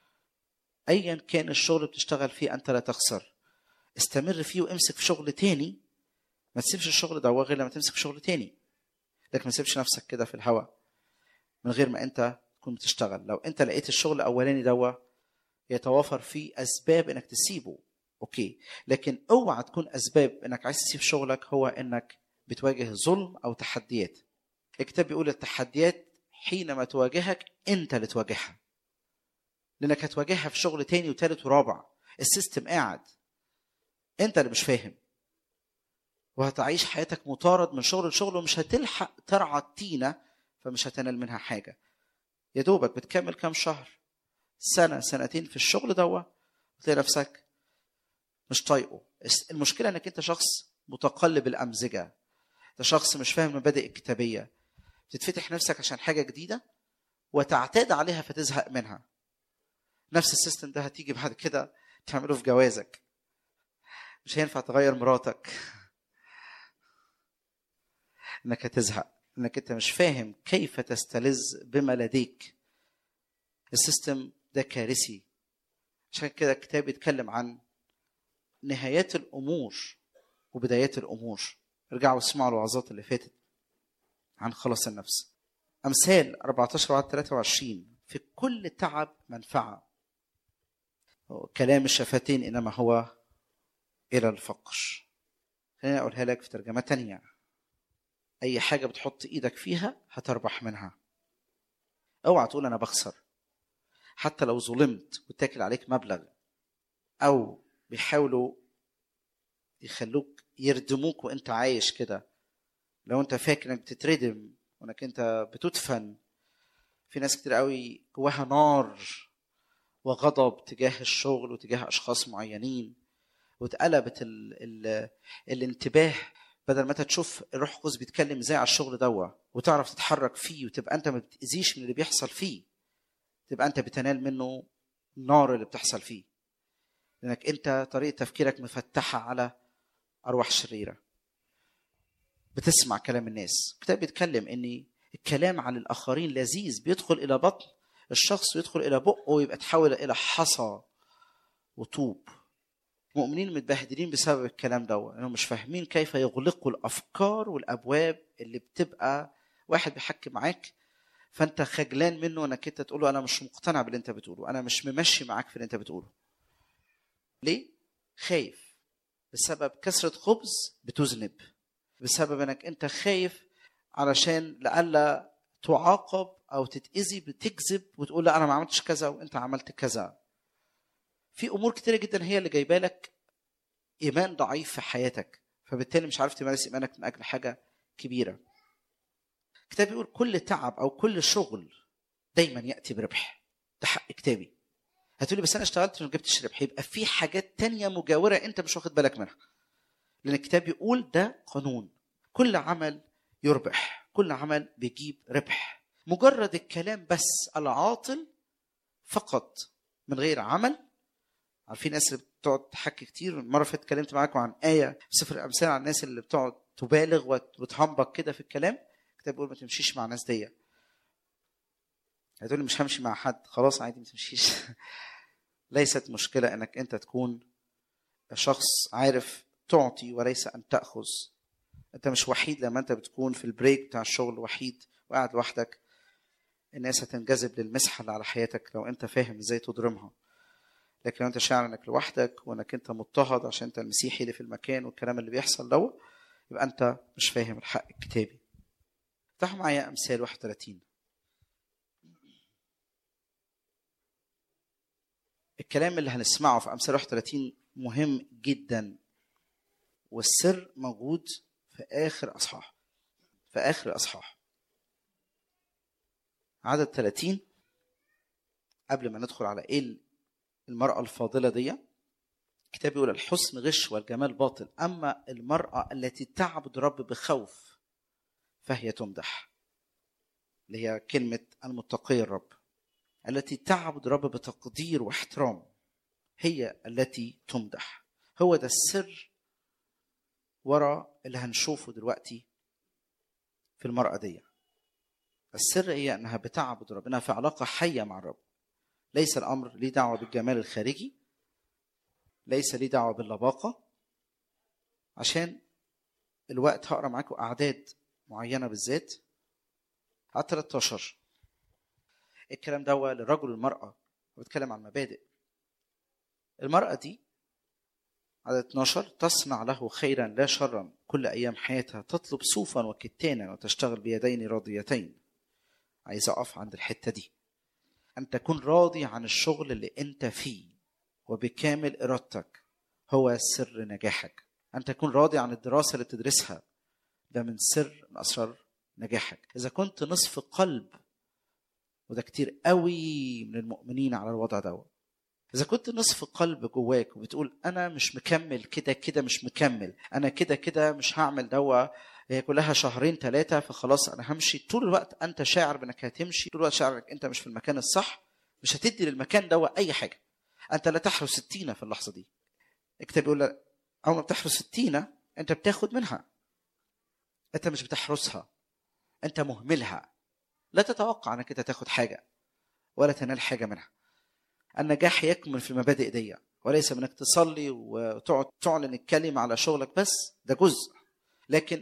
ايا كان الشغل اللي بتشتغل فيه انت لا تخسر استمر فيه وامسك في شغل تاني ما تسيبش الشغل ده غير لما تمسك في شغل تاني لكن ما تسيبش نفسك كده في الهواء من غير ما انت تكون بتشتغل لو انت لقيت الشغل الاولاني دوا يتوافر فيه اسباب انك تسيبه اوكي لكن اوعى تكون اسباب انك عايز تسيب شغلك هو انك بتواجه ظلم او تحديات الكتاب بيقول التحديات حينما تواجهك انت اللي تواجهها لانك هتواجهها في شغل تاني وتالت ورابع السيستم قاعد انت اللي مش فاهم وهتعيش حياتك مطارد من شغل لشغل ومش هتلحق ترعى التينة فمش هتنال منها حاجة يا دوبك بتكمل كام شهر سنة سنتين في الشغل دوا تلاقي نفسك مش طايقه المشكلة انك انت شخص متقلب الأمزجة انت شخص مش فاهم المبادئ الكتابية تتفتح نفسك عشان حاجة جديدة وتعتاد عليها فتزهق منها نفس السيستم ده هتيجي بعد كده تعمله في جوازك مش هينفع تغير مراتك انك هتزهق انك انت مش فاهم كيف تستلذ بما لديك السيستم ده كارثي عشان كده الكتاب بيتكلم عن نهايات الامور وبدايات الامور ارجعوا اسمعوا الوعظات اللي فاتت عن خلاص النفس امثال 14 وعد 23 في كل تعب منفعه كلام الشفتين انما هو الى الفقر خليني اقولها لك في ترجمه تانية اي حاجه بتحط ايدك فيها هتربح منها اوعى تقول انا بخسر حتى لو ظلمت وتاكل عليك مبلغ او بيحاولوا يخلوك يردموك وانت عايش كده لو انت فاكر انك بتتردم وانك انت بتدفن في ناس كتير قوي جواها نار وغضب تجاه الشغل وتجاه اشخاص معينين واتقلبت ال ال الانتباه بدل ما انت تشوف الروح القدس بيتكلم ازاي على الشغل دوا وتعرف تتحرك فيه وتبقى انت ما بتاذيش من اللي بيحصل فيه تبقى انت بتنال منه النار اللي بتحصل فيه لانك انت طريقه تفكيرك مفتحه على ارواح شريره بتسمع كلام الناس الكتاب بيتكلم ان الكلام عن الاخرين لذيذ بيدخل الى بطن الشخص ويدخل الى بقه ويبقى تحول الى حصى وطوب مؤمنين متبهدلين بسبب الكلام ده انهم مش فاهمين كيف يغلقوا الافكار والابواب اللي بتبقى واحد بيحكي معاك فانت خجلان منه انك انت تقول له انا مش مقتنع باللي انت بتقوله انا مش ممشي معاك في اللي انت بتقوله ليه خايف بسبب كسرة خبز بتذنب بسبب انك انت خايف علشان لئلا تعاقب او تتاذي بتكذب وتقول لا انا ما عملتش كذا وانت عملت كذا في امور كتيره جدا هي اللي جايبه لك ايمان ضعيف في حياتك فبالتالي مش عارف تمارس ايمانك من اجل حاجه كبيره الكتاب بيقول كل تعب او كل شغل دايما ياتي بربح ده حق كتابي هتقولي بس انا اشتغلت وما جبتش ربح يبقى في حاجات تانية مجاوره انت مش واخد بالك منها لان الكتاب بيقول ده قانون كل عمل يربح كل عمل بيجيب ربح مجرد الكلام بس العاطل فقط من غير عمل عارفين الناس اللي بتقعد تحكي كتير المره اللي فاتت اتكلمت معاكم عن ايه في سفر الامثال عن الناس اللي بتقعد تبالغ وتهمبك كده في الكلام الكتاب بيقول ما تمشيش مع الناس دي هتقول مش همشي مع حد خلاص عادي ما تمشيش ليست مشكله انك انت تكون شخص عارف تعطي وليس ان تاخذ انت مش وحيد لما انت بتكون في البريك بتاع الشغل وحيد وقاعد لوحدك الناس هتنجذب للمسحه اللي على حياتك لو انت فاهم ازاي تضرمها لكن لو انت شاعر انك لوحدك وانك انت مضطهد عشان انت المسيحي اللي في المكان والكلام اللي بيحصل ده يبقى انت مش فاهم الحق الكتابي افتحوا معايا امثال 31 الكلام اللي هنسمعه في امثال 31 مهم جدا والسر موجود في اخر اصحاح في اخر الاصحاح عدد 30 قبل ما ندخل على ايه المرأة الفاضلة دي الكتاب يقول الحسن غش والجمال باطل أما المرأة التي تعبد رب بخوف فهي تمدح اللي هي كلمة المتقي الرب التي تعبد رب بتقدير واحترام هي التي تمدح هو ده السر ورا اللي هنشوفه دلوقتي في المرأة دي السر هي انها بتعبد ربنا في علاقة حية مع الرب ليس الامر ليه دعوه بالجمال الخارجي ليس ليه دعوه باللباقه عشان الوقت هقرا معاكم اعداد معينه بالذات على 13 الكلام ده للرجل والمراه بتكلم عن مبادئ المراه دي عدد 12 تصنع له خيرا لا شرا كل ايام حياتها تطلب صوفا وكتانا وتشتغل بيدين راضيتين عايز اقف عند الحته دي ان تكون راضي عن الشغل اللي انت فيه وبكامل ارادتك هو سر نجاحك ان تكون راضي عن الدراسه اللي بتدرسها ده من سر من اسرار نجاحك اذا كنت نصف قلب وده كتير قوي من المؤمنين على الوضع ده اذا كنت نصف قلب جواك وبتقول انا مش مكمل كده كده مش مكمل انا كده كده مش هعمل دوا هي كلها شهرين ثلاثة فخلاص أنا همشي طول الوقت أنت شاعر بأنك هتمشي طول الوقت شاعر إنك أنت مش في المكان الصح مش هتدي للمكان دوا أي حاجة أنت لا تحرس التينة في اللحظة دي الكتاب بيقول لك أول ما بتحرس التينة أنت بتاخد منها أنت مش بتحرسها أنت مهملها لا تتوقع أنك أنت تاخد حاجة ولا تنال حاجة منها النجاح يكمن في المبادئ دي وليس انك تصلي وتقعد تعلن الكلمه على شغلك بس ده جزء لكن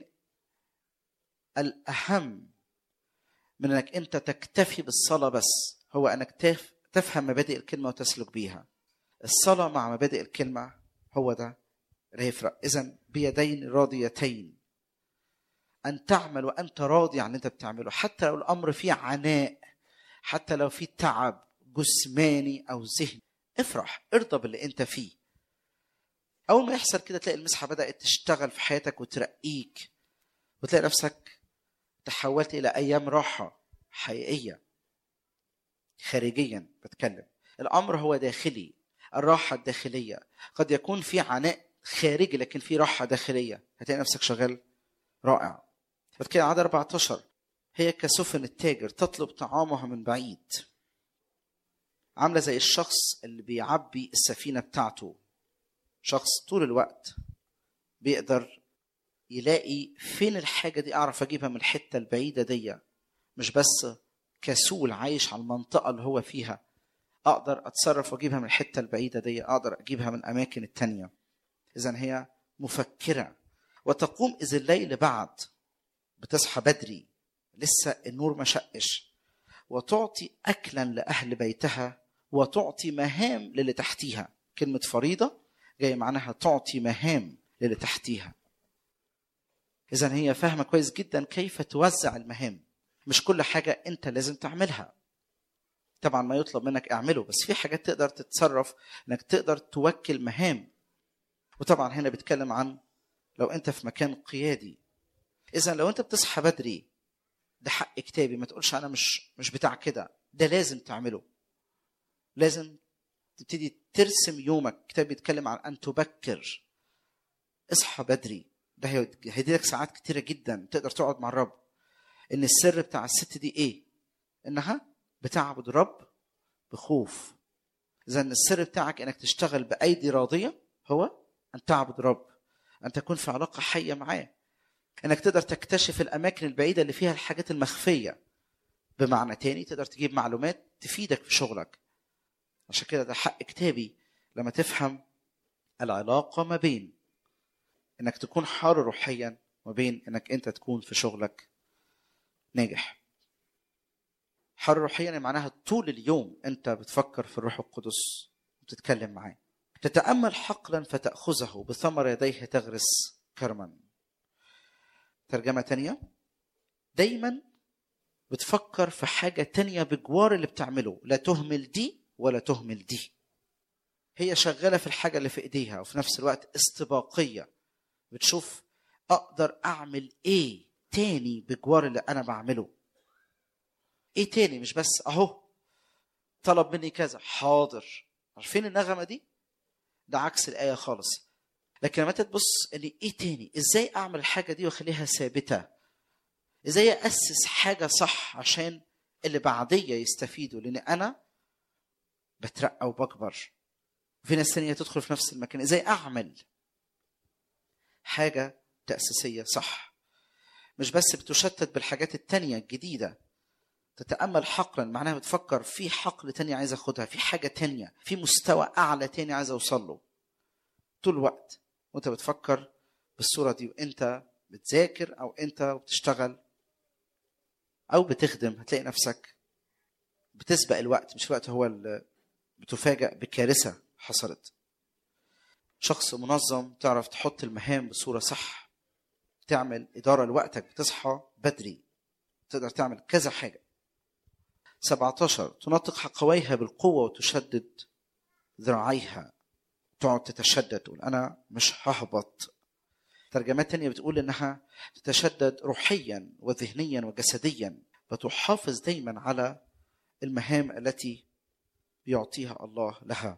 الاهم من انك انت تكتفي بالصلاه بس هو انك تفهم مبادئ الكلمه وتسلك بيها الصلاه مع مبادئ الكلمه هو ده اللي هيفرق اذا بيدين راضيتين ان تعمل وانت راضي عن اللي انت بتعمله حتى لو الامر فيه عناء حتى لو فيه تعب جسماني او ذهني افرح ارضى باللي انت فيه اول ما يحصل كده تلاقي المسحه بدات تشتغل في حياتك وترقيك وتلاقي نفسك تحولت الى ايام راحه حقيقيه خارجيا بتكلم الامر هو داخلي الراحه الداخليه قد يكون في عناء خارجي لكن في راحه داخليه هتلاقي نفسك شغال رائع بعد عدد 14 هي كسفن التاجر تطلب طعامها من بعيد عامله زي الشخص اللي بيعبي السفينه بتاعته شخص طول الوقت بيقدر يلاقي فين الحاجه دي اعرف اجيبها من الحته البعيده دي مش بس كسول عايش على المنطقه اللي هو فيها اقدر اتصرف واجيبها من الحته البعيده دي اقدر اجيبها من الاماكن التانية اذا هي مفكره وتقوم اذا الليل بعد بتصحى بدري لسه النور ما شقش وتعطي اكلا لاهل بيتها وتعطي مهام للي تحتيها كلمه فريضه جاي معناها تعطي مهام للي تحتيها اذا هي فاهمه كويس جدا كيف توزع المهام مش كل حاجه انت لازم تعملها طبعا ما يطلب منك اعمله بس في حاجات تقدر تتصرف انك تقدر توكل مهام وطبعا هنا بيتكلم عن لو انت في مكان قيادي اذا لو انت بتصحى بدري ده حق كتابي ما تقولش انا مش مش بتاع كده ده لازم تعمله لازم تبتدي ترسم يومك الكتاب بيتكلم عن ان تبكر اصحى بدري ده هيديلك ساعات كتيره جدا تقدر تقعد مع الرب ان السر بتاع الست دي ايه انها بتعبد الرب بخوف اذا السر بتاعك انك تشتغل بايدي راضيه هو ان تعبد الرب ان تكون في علاقه حيه معاه انك تقدر تكتشف الاماكن البعيده اللي فيها الحاجات المخفيه بمعنى تاني تقدر تجيب معلومات تفيدك في شغلك عشان كده ده حق كتابي لما تفهم العلاقه ما بين انك تكون حار روحيا وما بين انك انت تكون في شغلك ناجح حار روحيا معناها طول اليوم انت بتفكر في الروح القدس وتتكلم معاه تتامل حقلا فتاخذه بثمر يديه تغرس كرما ترجمه تانية دايما بتفكر في حاجه تانية بجوار اللي بتعمله لا تهمل دي ولا تهمل دي هي شغاله في الحاجه اللي في ايديها وفي نفس الوقت استباقيه بتشوف اقدر اعمل ايه تاني بجوار اللي انا بعمله ايه تاني مش بس اهو طلب مني كذا حاضر عارفين النغمه دي ده عكس الايه خالص لكن لما انت تبص ان ايه تاني ازاي اعمل الحاجه دي واخليها ثابته ازاي اسس حاجه صح عشان اللي بعديه يستفيدوا لان انا بترقى وبكبر وفي ناس تانية تدخل في نفس المكان ازاي اعمل حاجه تاسيسيه صح مش بس بتشتت بالحاجات التانية الجديدة تتأمل حقلا معناها بتفكر في حقل تاني عايز اخدها في حاجة تانية في مستوى أعلى تاني عايز أوصل له طول الوقت وانت بتفكر بالصورة دي وانت بتذاكر أو انت بتشتغل أو بتخدم هتلاقي نفسك بتسبق الوقت مش الوقت هو اللي بتفاجأ بكارثة حصلت شخص منظم تعرف تحط المهام بصورة صح تعمل إدارة لوقتك بتصحى بدري تقدر تعمل كذا حاجة 17 تنطق حقويها بالقوة وتشدد ذراعيها تقعد تتشدد تقول أنا مش ههبط ترجمات تانية بتقول إنها تتشدد روحيا وذهنيا وجسديا فتحافظ دايما على المهام التي يعطيها الله لها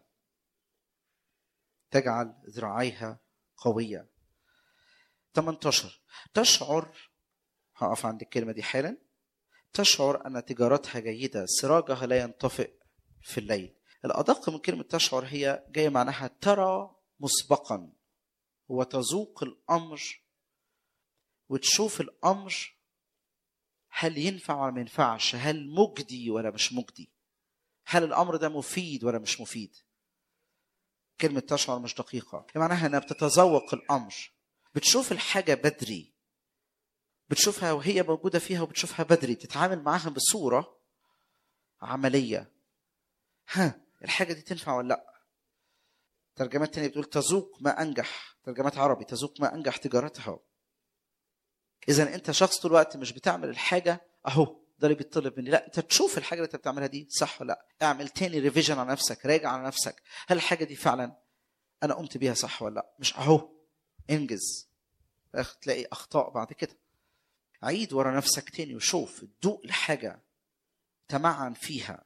تجعل ذراعيها قوية 18 تشعر هقف عند الكلمة دي حالا تشعر أن تجارتها جيدة سراجها لا ينطفئ في الليل الأدق من كلمة تشعر هي جاية معناها ترى مسبقا وتذوق الأمر وتشوف الأمر هل ينفع ولا ما ينفعش هل مجدي ولا مش مجدي هل الأمر ده مفيد ولا مش مفيد كلمة تشعر مش دقيقة معناها أنها بتتذوق الأمر بتشوف الحاجة بدري بتشوفها وهي موجودة فيها وبتشوفها بدري تتعامل معاها بصورة عملية ها الحاجة دي تنفع ولا لا ترجمات تانية بتقول تذوق ما أنجح ترجمات عربي تذوق ما أنجح تجارتها إذا أنت شخص طول الوقت مش بتعمل الحاجة أهو ده اللي بيطلب مني لا أنت تشوف الحاجة اللي أنت بتعملها دي صح ولا لا اعمل تاني ريفيجن على نفسك راجع على نفسك هل الحاجة دي فعلا أنا قمت بيها صح ولا لا مش أهو انجز تلاقي أخطاء بعد كده عيد ورا نفسك تاني وشوف دوق الحاجة تمعن فيها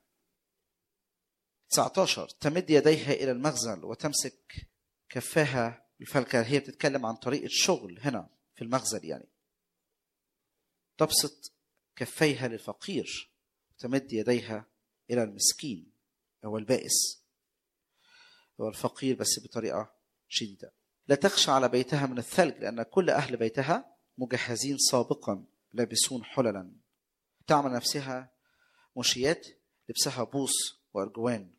19 تمد يديها إلى المخزن وتمسك كفاها الفلكة هي بتتكلم عن طريقة شغل هنا في المخزن يعني تبسط كفيها للفقير وتمد يديها إلى المسكين هو البائس هو الفقير بس بطريقة شديدة لا تخشى على بيتها من الثلج لأن كل أهل بيتها مجهزين سابقا لابسون حللا تعمل نفسها مشيات لبسها بوص وأرجوان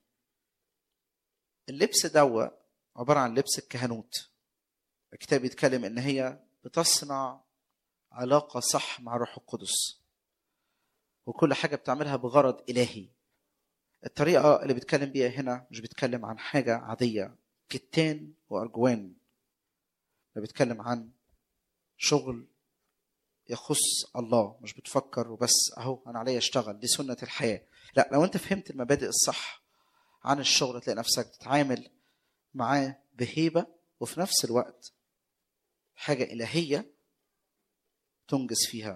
اللبس دوا عبارة عن لبس الكهنوت الكتاب يتكلم إن هي بتصنع علاقة صح مع الروح القدس وكل حاجة بتعملها بغرض إلهي الطريقة اللي بيتكلم بيها هنا مش بيتكلم عن حاجة عادية كتان وأرجوان بيتكلم عن شغل يخص الله مش بتفكر وبس اهو انا عليا اشتغل دي سنه الحياه لا لو انت فهمت المبادئ الصح عن الشغل تلاقي نفسك بتتعامل معاه بهيبه وفي نفس الوقت حاجه الهيه تنجز فيها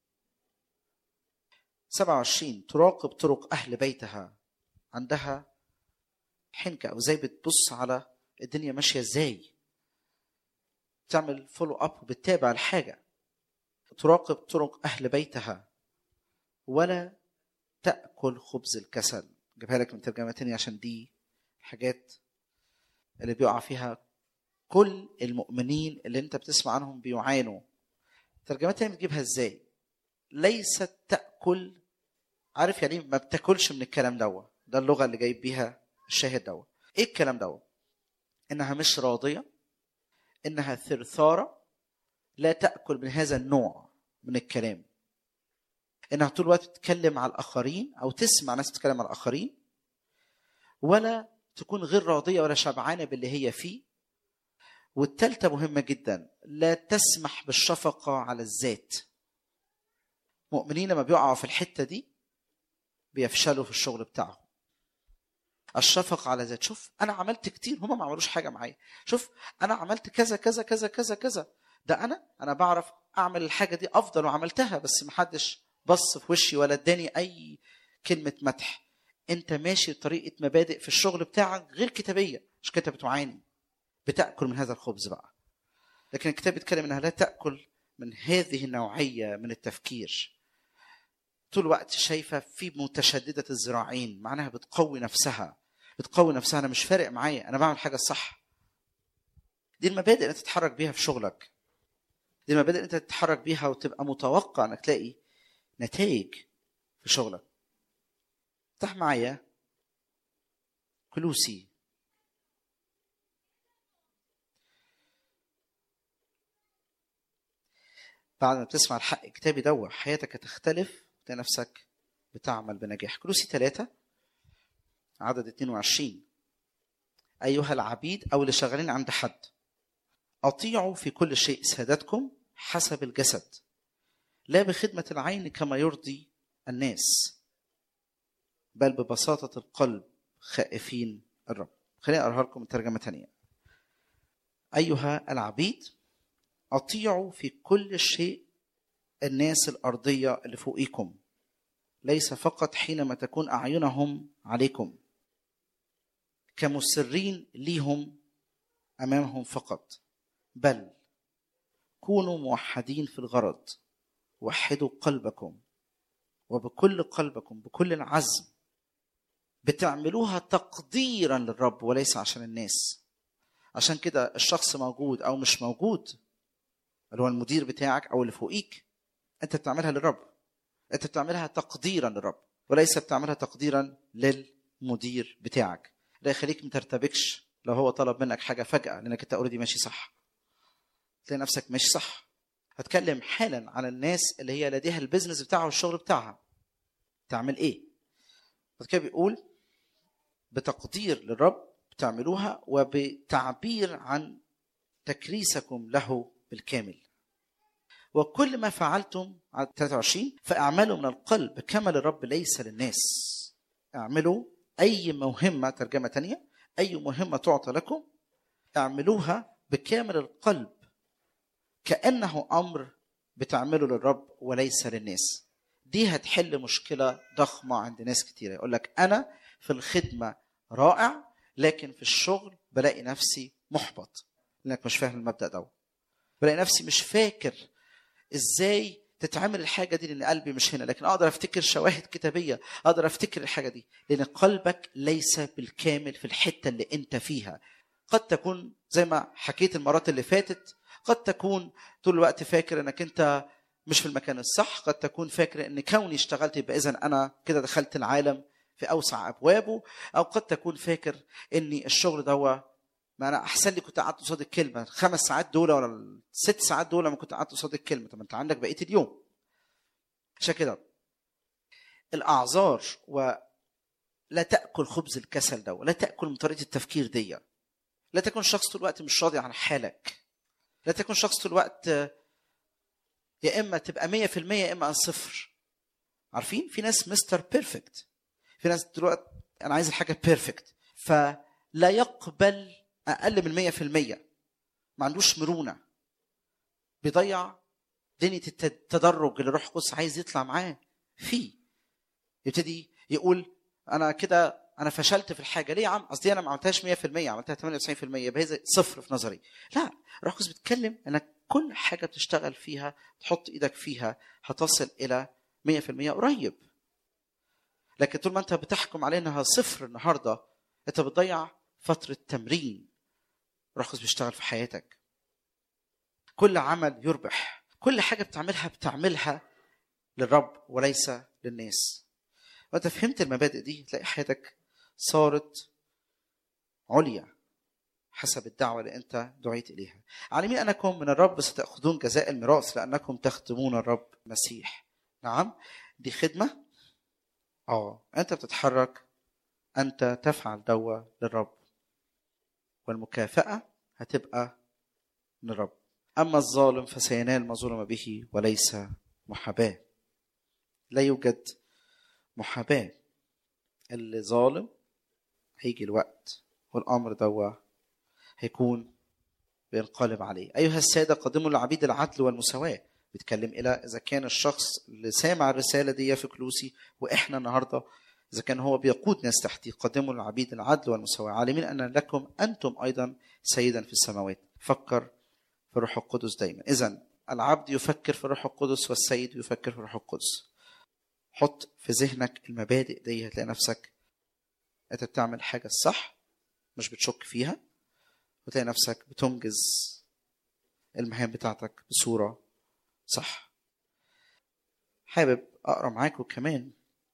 27 تراقب طرق اهل بيتها عندها حنكه او زي بتبص على الدنيا ماشيه ازاي تعمل فولو اب وبتتابع الحاجه تراقب طرق أهل بيتها ولا تأكل خبز الكسل جابها لك من ترجمة تانية عشان دي حاجات اللي بيقع فيها كل المؤمنين اللي انت بتسمع عنهم بيعانوا ترجمات تانية بتجيبها ازاي ليست تأكل عارف يعني ما بتاكلش من الكلام دوا ده اللغة اللي جايب بيها الشاهد دوا ايه الكلام دوا انها مش راضية انها ثرثارة لا تأكل من هذا النوع من الكلام انها طول الوقت تتكلم على الاخرين او تسمع ناس تتكلم على الاخرين ولا تكون غير راضيه ولا شبعانه باللي هي فيه والثالثه مهمه جدا لا تسمح بالشفقه على الذات مؤمنين لما بيقعوا في الحته دي بيفشلوا في الشغل بتاعهم الشفقة على ذات شوف أنا عملت كتير هما ما عملوش حاجة معايا شوف أنا عملت كذا كذا كذا كذا كذا ده انا انا بعرف اعمل الحاجه دي افضل وعملتها بس محدش بص في وشي ولا اداني اي كلمه مدح انت ماشي بطريقه مبادئ في الشغل بتاعك غير كتابيه مش كده بتعاني بتاكل من هذا الخبز بقى لكن الكتاب بيتكلم انها لا تاكل من هذه النوعيه من التفكير طول الوقت شايفه في متشدده الذراعين معناها بتقوي نفسها بتقوي نفسها انا مش فارق معايا انا بعمل حاجه الصح دي المبادئ اللي تتحرك بيها في شغلك دي المبادئ اللي انت تتحرك بيها وتبقى متوقع انك تلاقي نتائج في شغلك افتح معايا كلوسي بعد ما بتسمع الحق الكتابي دوا حياتك هتختلف تلاقي نفسك بتعمل بنجاح كلوسي ثلاثة عدد 22 ايها العبيد او اللي شغالين عند حد اطيعوا في كل شيء سادتكم حسب الجسد لا بخدمه العين كما يرضي الناس بل ببساطه القلب خائفين الرب خليني اقراها لكم من ترجمه ثانيه ايها العبيد اطيعوا في كل شيء الناس الارضيه اللي فوقيكم ليس فقط حينما تكون اعينهم عليكم كمسرين ليهم امامهم فقط بل كونوا موحدين في الغرض وحدوا قلبكم وبكل قلبكم بكل العزم بتعملوها تقديرا للرب وليس عشان الناس عشان كده الشخص موجود او مش موجود اللي هو المدير بتاعك او اللي فوقيك انت بتعملها للرب انت بتعملها تقديرا للرب وليس بتعملها تقديرا للمدير بتاعك ده يخليك ما ترتبكش لو هو طلب منك حاجه فجاه لانك انت اوريدي ماشي صح تلاقي نفسك ماشي صح هتكلم حالا عن الناس اللي هي لديها البيزنس بتاعها والشغل بتاعها تعمل ايه بعد كده بيقول بتقدير للرب بتعملوها وبتعبير عن تكريسكم له بالكامل وكل ما فعلتم على 23 فاعملوا من القلب كما للرب ليس للناس اعملوا اي مهمه ترجمه تانية اي مهمه تعطى لكم اعملوها بكامل القلب كانه امر بتعمله للرب وليس للناس دي هتحل مشكله ضخمه عند ناس كتيره يقول لك انا في الخدمه رائع لكن في الشغل بلاقي نفسي محبط لانك مش فاهم المبدا ده بلاقي نفسي مش فاكر ازاي تتعمل الحاجه دي لان قلبي مش هنا لكن اقدر افتكر شواهد كتابيه اقدر افتكر الحاجه دي لان قلبك ليس بالكامل في الحته اللي انت فيها قد تكون زي ما حكيت المرات اللي فاتت قد تكون طول الوقت فاكر انك انت مش في المكان الصح قد تكون فاكر ان كوني اشتغلت يبقى اذا انا كده دخلت العالم في اوسع ابوابه او قد تكون فاكر اني الشغل دوا ما انا احسن لي كنت قعدت قصاد الكلمه الخمس ساعات دول ولا الست ساعات دول لما كنت قعدت قصاد الكلمه طب انت عندك بقيه اليوم عشان كده الاعذار ولا تاكل خبز الكسل ده ولا تاكل من طريقه التفكير دي لا تكون شخص طول الوقت مش راضي عن حالك لا تكون شخص طول الوقت يا اما تبقى 100% يا اما صفر عارفين في ناس مستر بيرفكت في ناس طول الوقت انا عايز الحاجه بيرفكت فلا يقبل اقل من 100% ما عندوش مرونه بيضيع دنيا التدرج اللي روح القدس عايز يطلع معاه فيه يبتدي يقول انا كده انا فشلت في الحاجه ليه يا عم قصدي انا ما عملتهاش 100% عملتها 98% يبقى هي صفر في نظري لا روح القدس بيتكلم انك كل حاجه بتشتغل فيها تحط ايدك فيها هتصل الى 100% قريب لكن طول ما انت بتحكم على انها صفر النهارده انت بتضيع فتره تمرين روح القدس بيشتغل في حياتك كل عمل يربح كل حاجه بتعملها بتعملها للرب وليس للناس وانت فهمت المبادئ دي تلاقي حياتك صارت عليا حسب الدعوة اللي أنت دعيت إليها عالمين أنكم من الرب ستأخذون جزاء الميراث لأنكم تخدمون الرب مسيح نعم دي خدمة اه أنت بتتحرك أنت تفعل دوا للرب والمكافأة هتبقى من الرب أما الظالم فسينال ما ظلم به وليس محاباة لا يوجد محاباة اللي ظالم هيجي الوقت والأمر دوا هيكون بينقلب عليه أيها السادة قدموا العبيد العدل والمساواة بيتكلم إلى إذا كان الشخص اللي سامع الرسالة دي في كلوسي وإحنا النهاردة إذا كان هو بيقود ناس تحتي قدموا العبيد العدل والمساواة عالمين أن لكم أنتم أيضا سيدا في السماوات فكر في الروح القدس دايما إذا العبد يفكر في الروح القدس والسيد يفكر في الروح القدس حط في ذهنك المبادئ دي هتلاقي نفسك انت بتعمل حاجه الصح مش بتشك فيها وتلاقي نفسك بتنجز المهام بتاعتك بصوره صح حابب اقرا معاكم كمان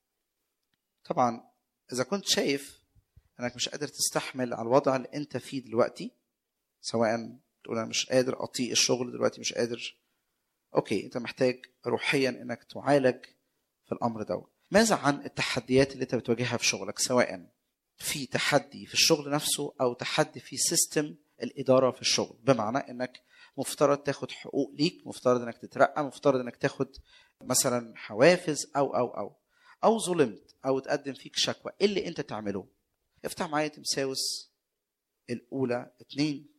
طبعا اذا كنت شايف انك مش قادر تستحمل على الوضع اللي انت فيه دلوقتي سواء تقول انا مش قادر اطيق الشغل دلوقتي مش قادر اوكي انت محتاج روحيا انك تعالج في الامر ده ماذا عن التحديات اللي انت بتواجهها في شغلك سواء في تحدي في الشغل نفسه او تحدي في سيستم الاداره في الشغل بمعنى انك مفترض تاخد حقوق ليك مفترض انك تترقى مفترض انك تاخد مثلا حوافز او او او او ظلمت او تقدم فيك شكوى ايه اللي انت تعمله افتح معايا تمساوس الاولى اتنين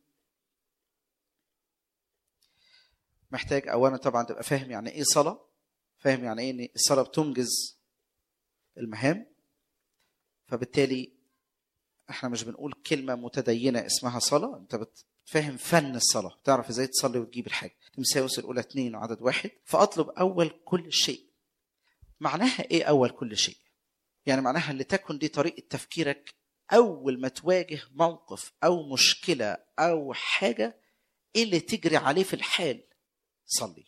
محتاج اولا طبعا تبقى فاهم يعني ايه صلاه فاهم يعني ايه ان الصلاه بتنجز المهام فبالتالي احنا مش بنقول كلمه متدينه اسمها صلاه انت بتفهم فن الصلاه تعرف ازاي تصلي وتجيب الحاجه تمساوس الاولى اتنين عدد واحد فاطلب اول كل شيء معناها ايه اول كل شيء يعني معناها لتكن دي طريقه تفكيرك اول ما تواجه موقف او مشكله او حاجه ايه اللي تجري عليه في الحال صلي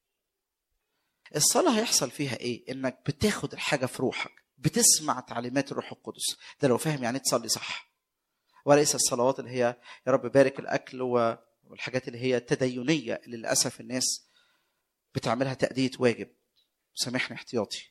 الصلاه هيحصل فيها ايه انك بتاخد الحاجه في روحك بتسمع تعليمات الروح القدس ده لو فاهم يعني تصلي صح وليس الصلوات اللي هي يا رب بارك الاكل والحاجات اللي هي تدينيه اللي للاسف الناس بتعملها تاديه واجب سامحني احتياطي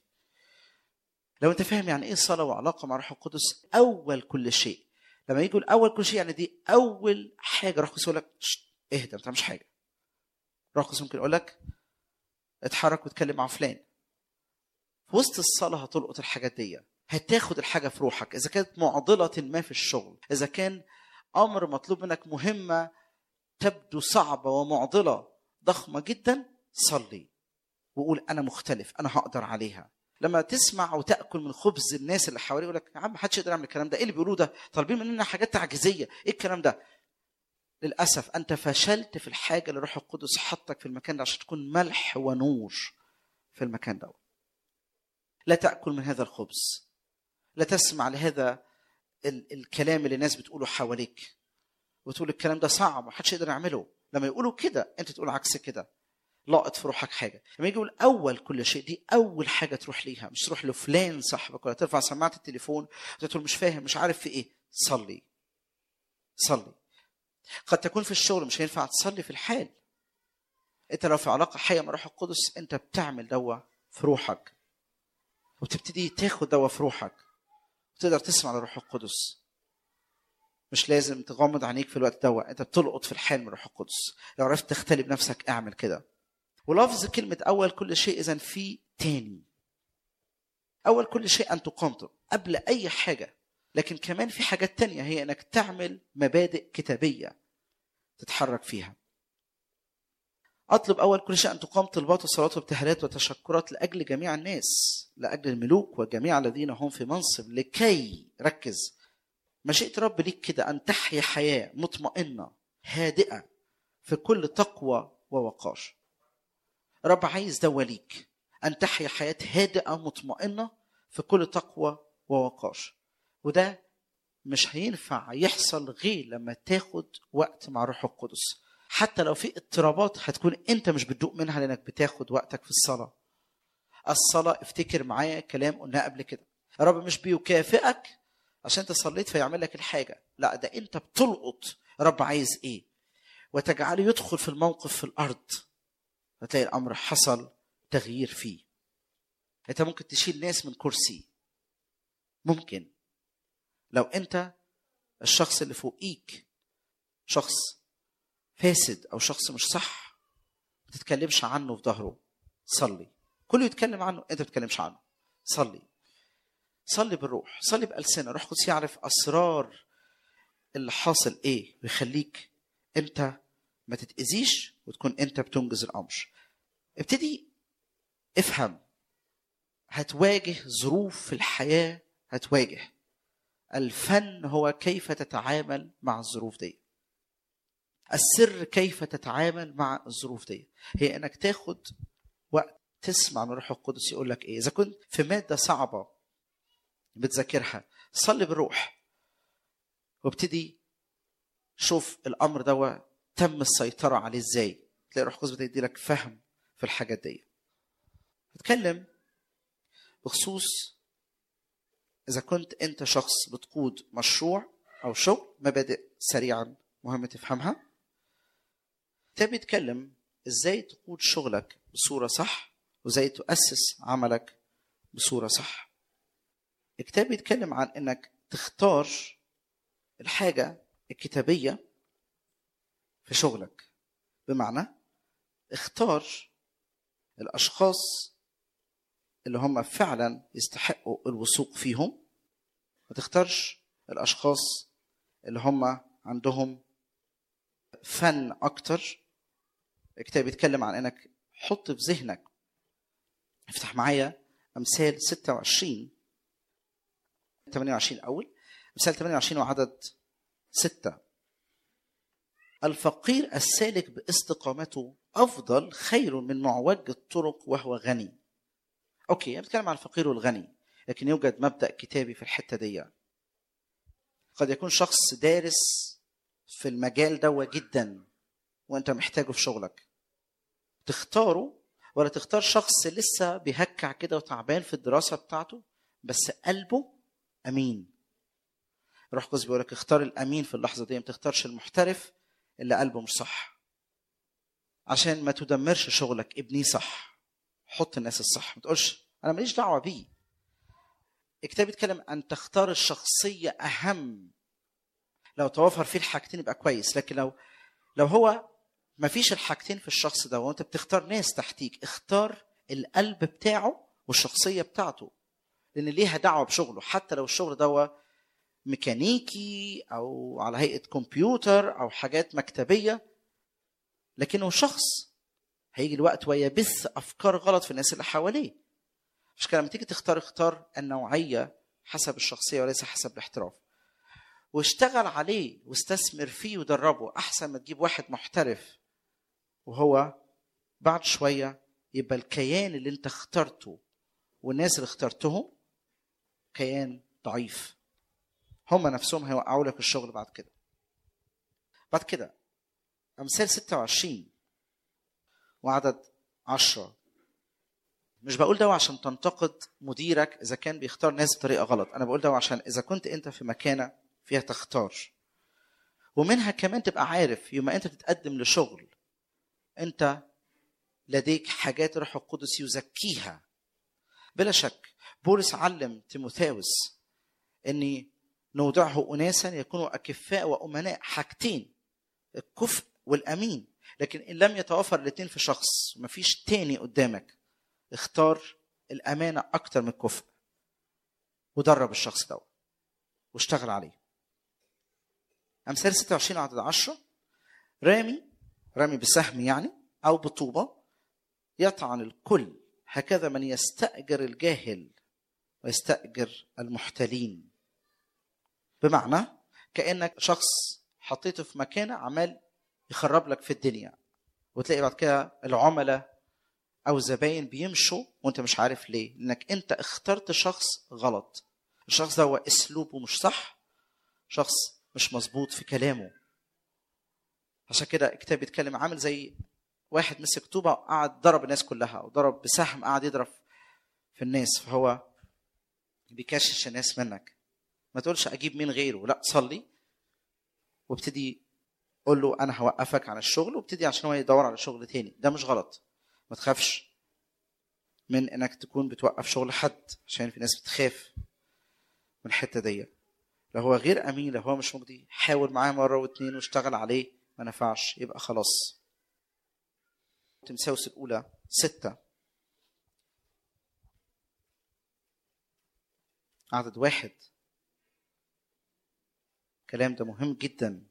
لو انت فاهم يعني ايه الصلاه وعلاقه مع الروح القدس اول كل شيء لما يجي يقول اول كل شيء يعني دي اول حاجه روح القدس يقول لك اهدى ما تعملش حاجه روح القدس ممكن يقول لك اتحرك واتكلم مع فلان في وسط الصلاه هتلقط الحاجات دي هتاخد الحاجه في روحك اذا كانت معضله ما في الشغل اذا كان امر مطلوب منك مهمه تبدو صعبه ومعضله ضخمه جدا صلي وقول انا مختلف انا هقدر عليها لما تسمع وتاكل من خبز الناس اللي حواليك يقول لك يا عم محدش يقدر يعمل الكلام ده ايه اللي بيقولوه ده طالبين مننا حاجات تعجيزيه ايه الكلام ده للاسف انت فشلت في الحاجه اللي روح القدس حطك في المكان ده عشان تكون ملح ونور في المكان ده لا تاكل من هذا الخبز لا تسمع لهذا ال- الكلام اللي الناس بتقوله حواليك وتقول الكلام ده صعب محدش يقدر يعمله لما يقولوا كده انت تقول عكس كده لاقط في روحك حاجه لما يجي يقول اول كل شيء دي اول حاجه تروح ليها مش تروح لفلان صاحبك ولا ترفع سماعه التليفون وتقول مش فاهم مش عارف في ايه صلي صلي قد تكون في الشغل مش هينفع تصلي في الحال انت لو في علاقه حيه مع روح القدس انت بتعمل دوا في روحك وتبتدي تاخد دوا في روحك وتقدر تسمع لروح القدس مش لازم تغمض عينيك في الوقت دوا انت بتلقط في الحال من روح القدس لو عرفت تختلي بنفسك اعمل كده ولفظ كلمة أول كل شيء إذا في تاني أول كل شيء أن تقامته قبل أي حاجة لكن كمان في حاجات تانية هي أنك تعمل مبادئ كتابية تتحرك فيها أطلب أول كل شيء أن تقام طلبات وصلوات وابتهالات وتشكرات لأجل جميع الناس لأجل الملوك وجميع الذين هم في منصب لكي ركز مشيئة رب ليك كده أن تحيا حياة مطمئنة هادئة في كل تقوى ووقار رب عايز دوا ليك أن تحيا حياة هادئة مطمئنة في كل تقوى ووقار وده مش هينفع يحصل غير لما تاخد وقت مع روح القدس حتى لو في اضطرابات هتكون انت مش بتدوق منها لانك بتاخد وقتك في الصلاه الصلاه افتكر معايا كلام قلناه قبل كده رب مش بيكافئك عشان انت صليت فيعمل لك الحاجه لا ده انت بتلقط رب عايز ايه وتجعله يدخل في الموقف في الارض فتلاقي الامر حصل تغيير فيه انت ممكن تشيل ناس من كرسي ممكن لو انت الشخص اللي فوقيك شخص فاسد او شخص مش صح ما تتكلمش عنه في ظهره صلي كله يتكلم عنه انت ما تتكلمش عنه صلي صلي بالروح صلي بألسنة روح قدس يعرف أسرار اللي حاصل إيه ويخليك أنت ما تتأذيش وتكون أنت بتنجز الأمر ابتدي افهم هتواجه ظروف في الحياة هتواجه الفن هو كيف تتعامل مع الظروف دي السر كيف تتعامل مع الظروف دي هي انك تاخد وقت تسمع من روح القدس يقول لك ايه اذا كنت في ماده صعبه بتذاكرها صلي بالروح وابتدي شوف الامر ده تم السيطره عليه ازاي تلاقي روح القدس بتدي لك فهم في الحاجات دي اتكلم بخصوص اذا كنت انت شخص بتقود مشروع او شغل مبادئ سريعا مهم تفهمها كتاب يتكلم ازاي تقود شغلك بصوره صح وازاي تؤسس عملك بصوره صح الكتاب بيتكلم عن انك تختار الحاجة الكتابية في شغلك بمعنى اختار الأشخاص اللي هم فعلا يستحقوا الوثوق فيهم ما تختارش الأشخاص اللي هم عندهم فن أكتر الكتاب بيتكلم عن انك حط في ذهنك افتح معايا امثال 26 28 اول امثال 28 وعدد 6 الفقير السالك باستقامته افضل خير من معوج الطرق وهو غني اوكي انا بتكلم عن الفقير والغني لكن يوجد مبدا كتابي في الحته دي قد يكون شخص دارس في المجال ده جدا وانت محتاجه في شغلك تختاره ولا تختار شخص لسه بيهكع كده وتعبان في الدراسه بتاعته بس قلبه امين روح قدس بيقول لك اختار الامين في اللحظه دي ما تختارش المحترف اللي قلبه مش صح عشان ما تدمرش شغلك ابنيه صح حط الناس الصح ما تقولش انا ماليش دعوه بيه الكتاب بيتكلم ان تختار الشخصيه اهم لو توفر فيه الحاجتين يبقى كويس لكن لو لو هو ما فيش الحاجتين في الشخص ده وانت بتختار ناس تحتيك اختار القلب بتاعه والشخصيه بتاعته لان ليها دعوه بشغله حتى لو الشغل ده ميكانيكي او على هيئه كمبيوتر او حاجات مكتبيه لكنه شخص هيجي الوقت ويبث افكار غلط في الناس اللي حواليه مش كده لما تيجي تختار اختار النوعيه حسب الشخصيه وليس حسب الاحتراف واشتغل عليه واستثمر فيه ودربه احسن ما تجيب واحد محترف وهو بعد شويه يبقى الكيان اللي انت اخترته والناس اللي اخترتهم كيان ضعيف هم نفسهم هيوقعوا لك الشغل بعد كده بعد كده امثال 26 وعدد 10 مش بقول ده عشان تنتقد مديرك اذا كان بيختار ناس بطريقه غلط انا بقول ده عشان اذا كنت انت في مكانه فيها تختار ومنها كمان تبقى عارف يوم انت تتقدم لشغل انت لديك حاجات روح القدس يزكيها بلا شك بولس علم تيموثاوس اني نوضعه اناسا يكونوا اكفاء وامناء حاجتين الكفء والامين لكن ان لم يتوفر الاثنين في شخص مفيش تاني قدامك اختار الامانه اكتر من الكفء ودرب الشخص ده واشتغل عليه امثال 26 عدد 10 رامي رامي بسهم يعني او بطوبه يطعن الكل هكذا من يستاجر الجاهل ويستاجر المحتلين بمعنى كانك شخص حطيته في مكانه عمال يخرب لك في الدنيا وتلاقي بعد كده العملاء او الزباين بيمشوا وانت مش عارف ليه لانك انت اخترت شخص غلط الشخص ده هو اسلوبه مش صح شخص مش مظبوط في كلامه عشان كده الكتاب بيتكلم عامل زي واحد مسك طوبه وقعد ضرب الناس كلها وضرب بسهم قعد يضرب في الناس فهو بيكشش الناس منك ما تقولش اجيب مين غيره لا صلي وابتدي قول له انا هوقفك عن الشغل وابتدي عشان هو يدور على شغل تاني ده مش غلط ما تخافش من انك تكون بتوقف شغل حد عشان في ناس بتخاف من الحته دي لو هو غير امين لو هو مش مجدي حاول معاه مره واتنين واشتغل عليه ما نفعش يبقى خلاص تمساوس الاولى ستة عدد واحد الكلام ده مهم جدا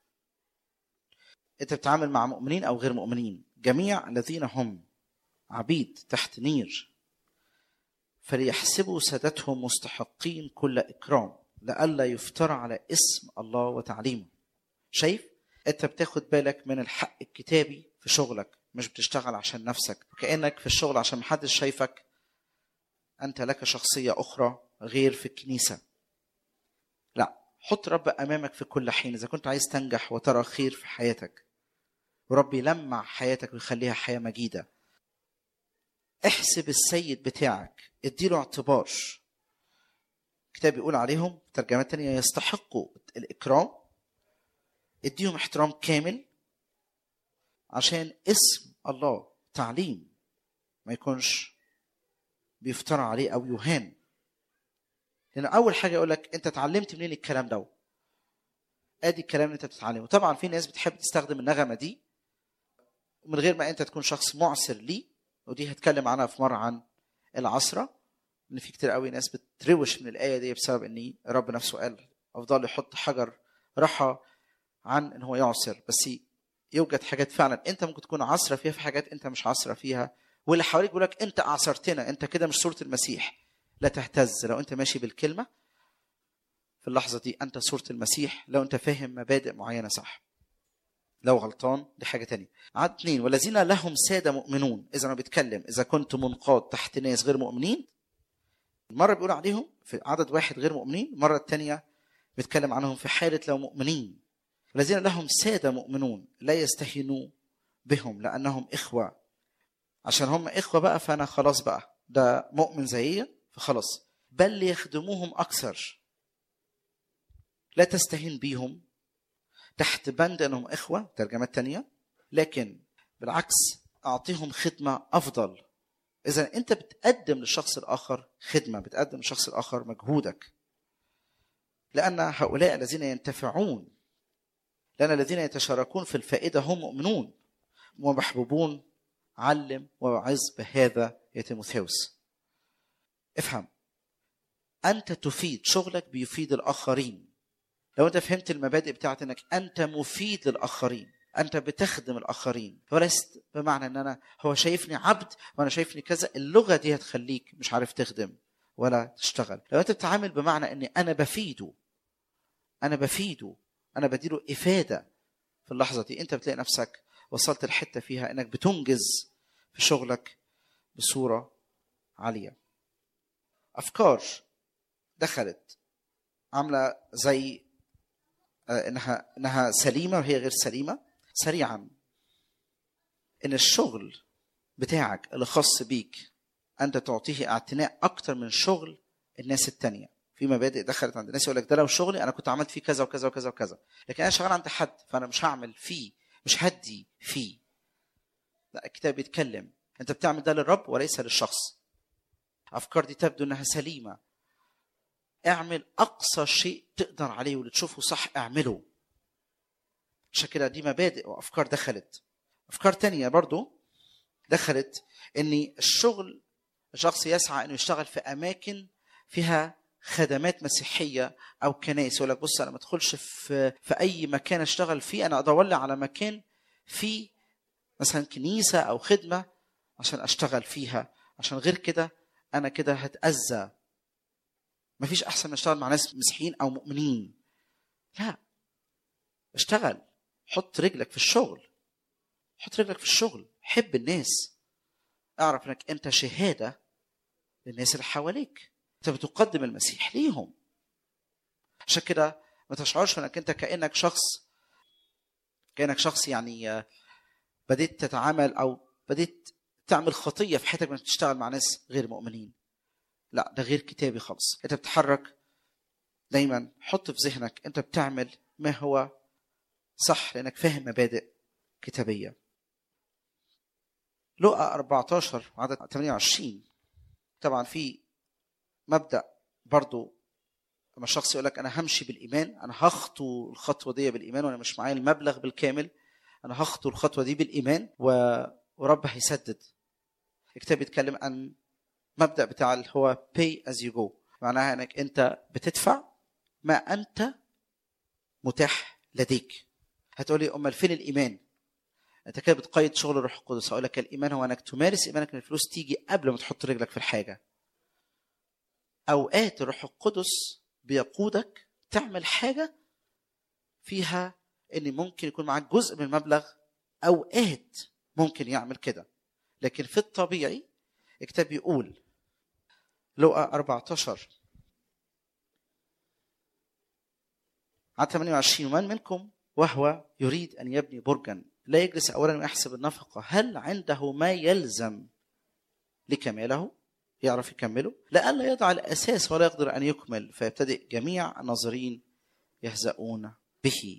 انت بتتعامل مع مؤمنين او غير مؤمنين جميع الذين هم عبيد تحت نير فليحسبوا سادتهم مستحقين كل اكرام لئلا يفترى على اسم الله وتعليمه شايف انت بتاخد بالك من الحق الكتابي في شغلك مش بتشتغل عشان نفسك كانك في الشغل عشان محدش شايفك انت لك شخصيه اخرى غير في الكنيسه لا حط رب امامك في كل حين اذا كنت عايز تنجح وترى خير في حياتك ورب يلمع حياتك ويخليها حياه مجيده احسب السيد بتاعك اديله اعتبار الكتاب بيقول عليهم ترجمات تانية يستحقوا الإكرام اديهم احترام كامل عشان اسم الله تعليم ما يكونش بيفترى عليه أو يهان لان اول حاجه يقول لك انت اتعلمت منين الكلام ده ادي الكلام اللي انت بتتعلمه طبعا في ناس بتحب تستخدم النغمه دي من غير ما انت تكون شخص معسر ليه ودي هتكلم عنها في مره عن العصره ان في كتير قوي ناس بتروش من الايه دي بسبب ان رب نفسه قال افضل يحط حجر رحى عن ان هو يعصر بس يوجد حاجات فعلا انت ممكن تكون عصره فيها في حاجات انت مش عصره فيها واللي حواليك بيقول لك انت اعصرتنا انت كده مش صوره المسيح لا تهتز لو انت ماشي بالكلمه في اللحظه دي انت صوره المسيح لو انت فاهم مبادئ معينه صح لو غلطان دي حاجه تانية عدد اثنين والذين لهم ساده مؤمنون اذا ما بيتكلم اذا كنت منقاد تحت ناس غير مؤمنين مره بيقول عليهم في عدد واحد غير مؤمنين المره الثانيه بيتكلم عنهم في حاله لو مؤمنين الذين لهم ساده مؤمنون لا يستهينوا بهم لانهم اخوه عشان هم اخوه بقى فانا خلاص بقى ده مؤمن زيي فخلاص بل يخدموهم اكثر لا تستهين بيهم تحت بند انهم اخوه ترجمات تانية لكن بالعكس اعطيهم خدمه افضل اذا انت بتقدم للشخص الاخر خدمه بتقدم للشخص الاخر مجهودك لان هؤلاء الذين ينتفعون لان الذين يتشاركون في الفائده هم مؤمنون ومحبوبون علم ووعظ بهذا يا تيموثاوس افهم انت تفيد شغلك بيفيد الاخرين لو انت فهمت المبادئ بتاعت انك انت مفيد للاخرين انت بتخدم الاخرين ولست بمعنى ان انا هو شايفني عبد وانا شايفني كذا اللغه دي هتخليك مش عارف تخدم ولا تشتغل لو انت بتتعامل بمعنى اني انا بفيده انا بفيده انا بديله افاده في اللحظه دي انت بتلاقي نفسك وصلت الحته فيها انك بتنجز في شغلك بصوره عاليه افكار دخلت عامله زي انها انها سليمه وهي غير سليمه سريعا ان الشغل بتاعك اللي خاص بيك انت تعطيه اعتناء اكتر من شغل الناس التانية في مبادئ دخلت عند الناس يقول لك ده لو شغلي انا كنت عملت فيه كذا وكذا وكذا وكذا لكن انا شغال عند حد فانا مش هعمل فيه مش هدي فيه لا الكتاب بيتكلم انت بتعمل ده للرب وليس للشخص افكار دي تبدو انها سليمه اعمل اقصى شيء تقدر عليه واللي تشوفه صح اعمله عشان كده دي مبادئ وافكار دخلت افكار تانية برضو دخلت ان الشغل الشخص يسعى انه يشتغل في اماكن فيها خدمات مسيحيه او كنائس يقول لك بص انا ما ادخلش في في اي مكان اشتغل فيه انا ادور لي على مكان فيه مثلا كنيسه او خدمه عشان اشتغل فيها عشان غير كده انا كده هتاذى مفيش احسن من اشتغل مع ناس مسيحيين او مؤمنين لا اشتغل حط رجلك في الشغل حط رجلك في الشغل حب الناس اعرف انك انت شهاده للناس اللي حواليك انت بتقدم المسيح ليهم عشان كده ما تشعرش انك انت كانك شخص كانك شخص يعني بديت تتعامل او بديت تعمل خطيه في حياتك انك تشتغل مع ناس غير مؤمنين لا ده غير كتابي خالص انت بتتحرك دايما حط في ذهنك انت بتعمل ما هو صح لانك فاهم مبادئ كتابيه لقى 14 عدد 28 طبعا في مبدا برضو لما الشخص يقول لك انا همشي بالايمان انا هخطو الخطوه دي بالايمان وانا مش معايا المبلغ بالكامل انا هخطو الخطوه دي بالايمان و... ورب هيسدد الكتاب بيتكلم عن مبدا بتاع اللي هو pay as you go معناها انك انت بتدفع ما انت متاح لديك هتقولي امال فين الايمان انت كده بتقيد شغل الروح القدس هقول لك الايمان هو انك تمارس ايمانك ان الفلوس تيجي قبل ما تحط رجلك في الحاجه اوقات الروح القدس بيقودك تعمل حاجه فيها ان ممكن يكون معاك جزء من المبلغ اوقات ممكن يعمل كده لكن في الطبيعي الكتاب بيقول لقى 14 على 28 ومن منكم وهو يريد ان يبني برجا لا يجلس اولا ويحسب النفقه هل عنده ما يلزم لكماله يعرف يكمله لئلا يضع الاساس ولا يقدر ان يكمل فيبتدئ جميع الناظرين يهزؤون به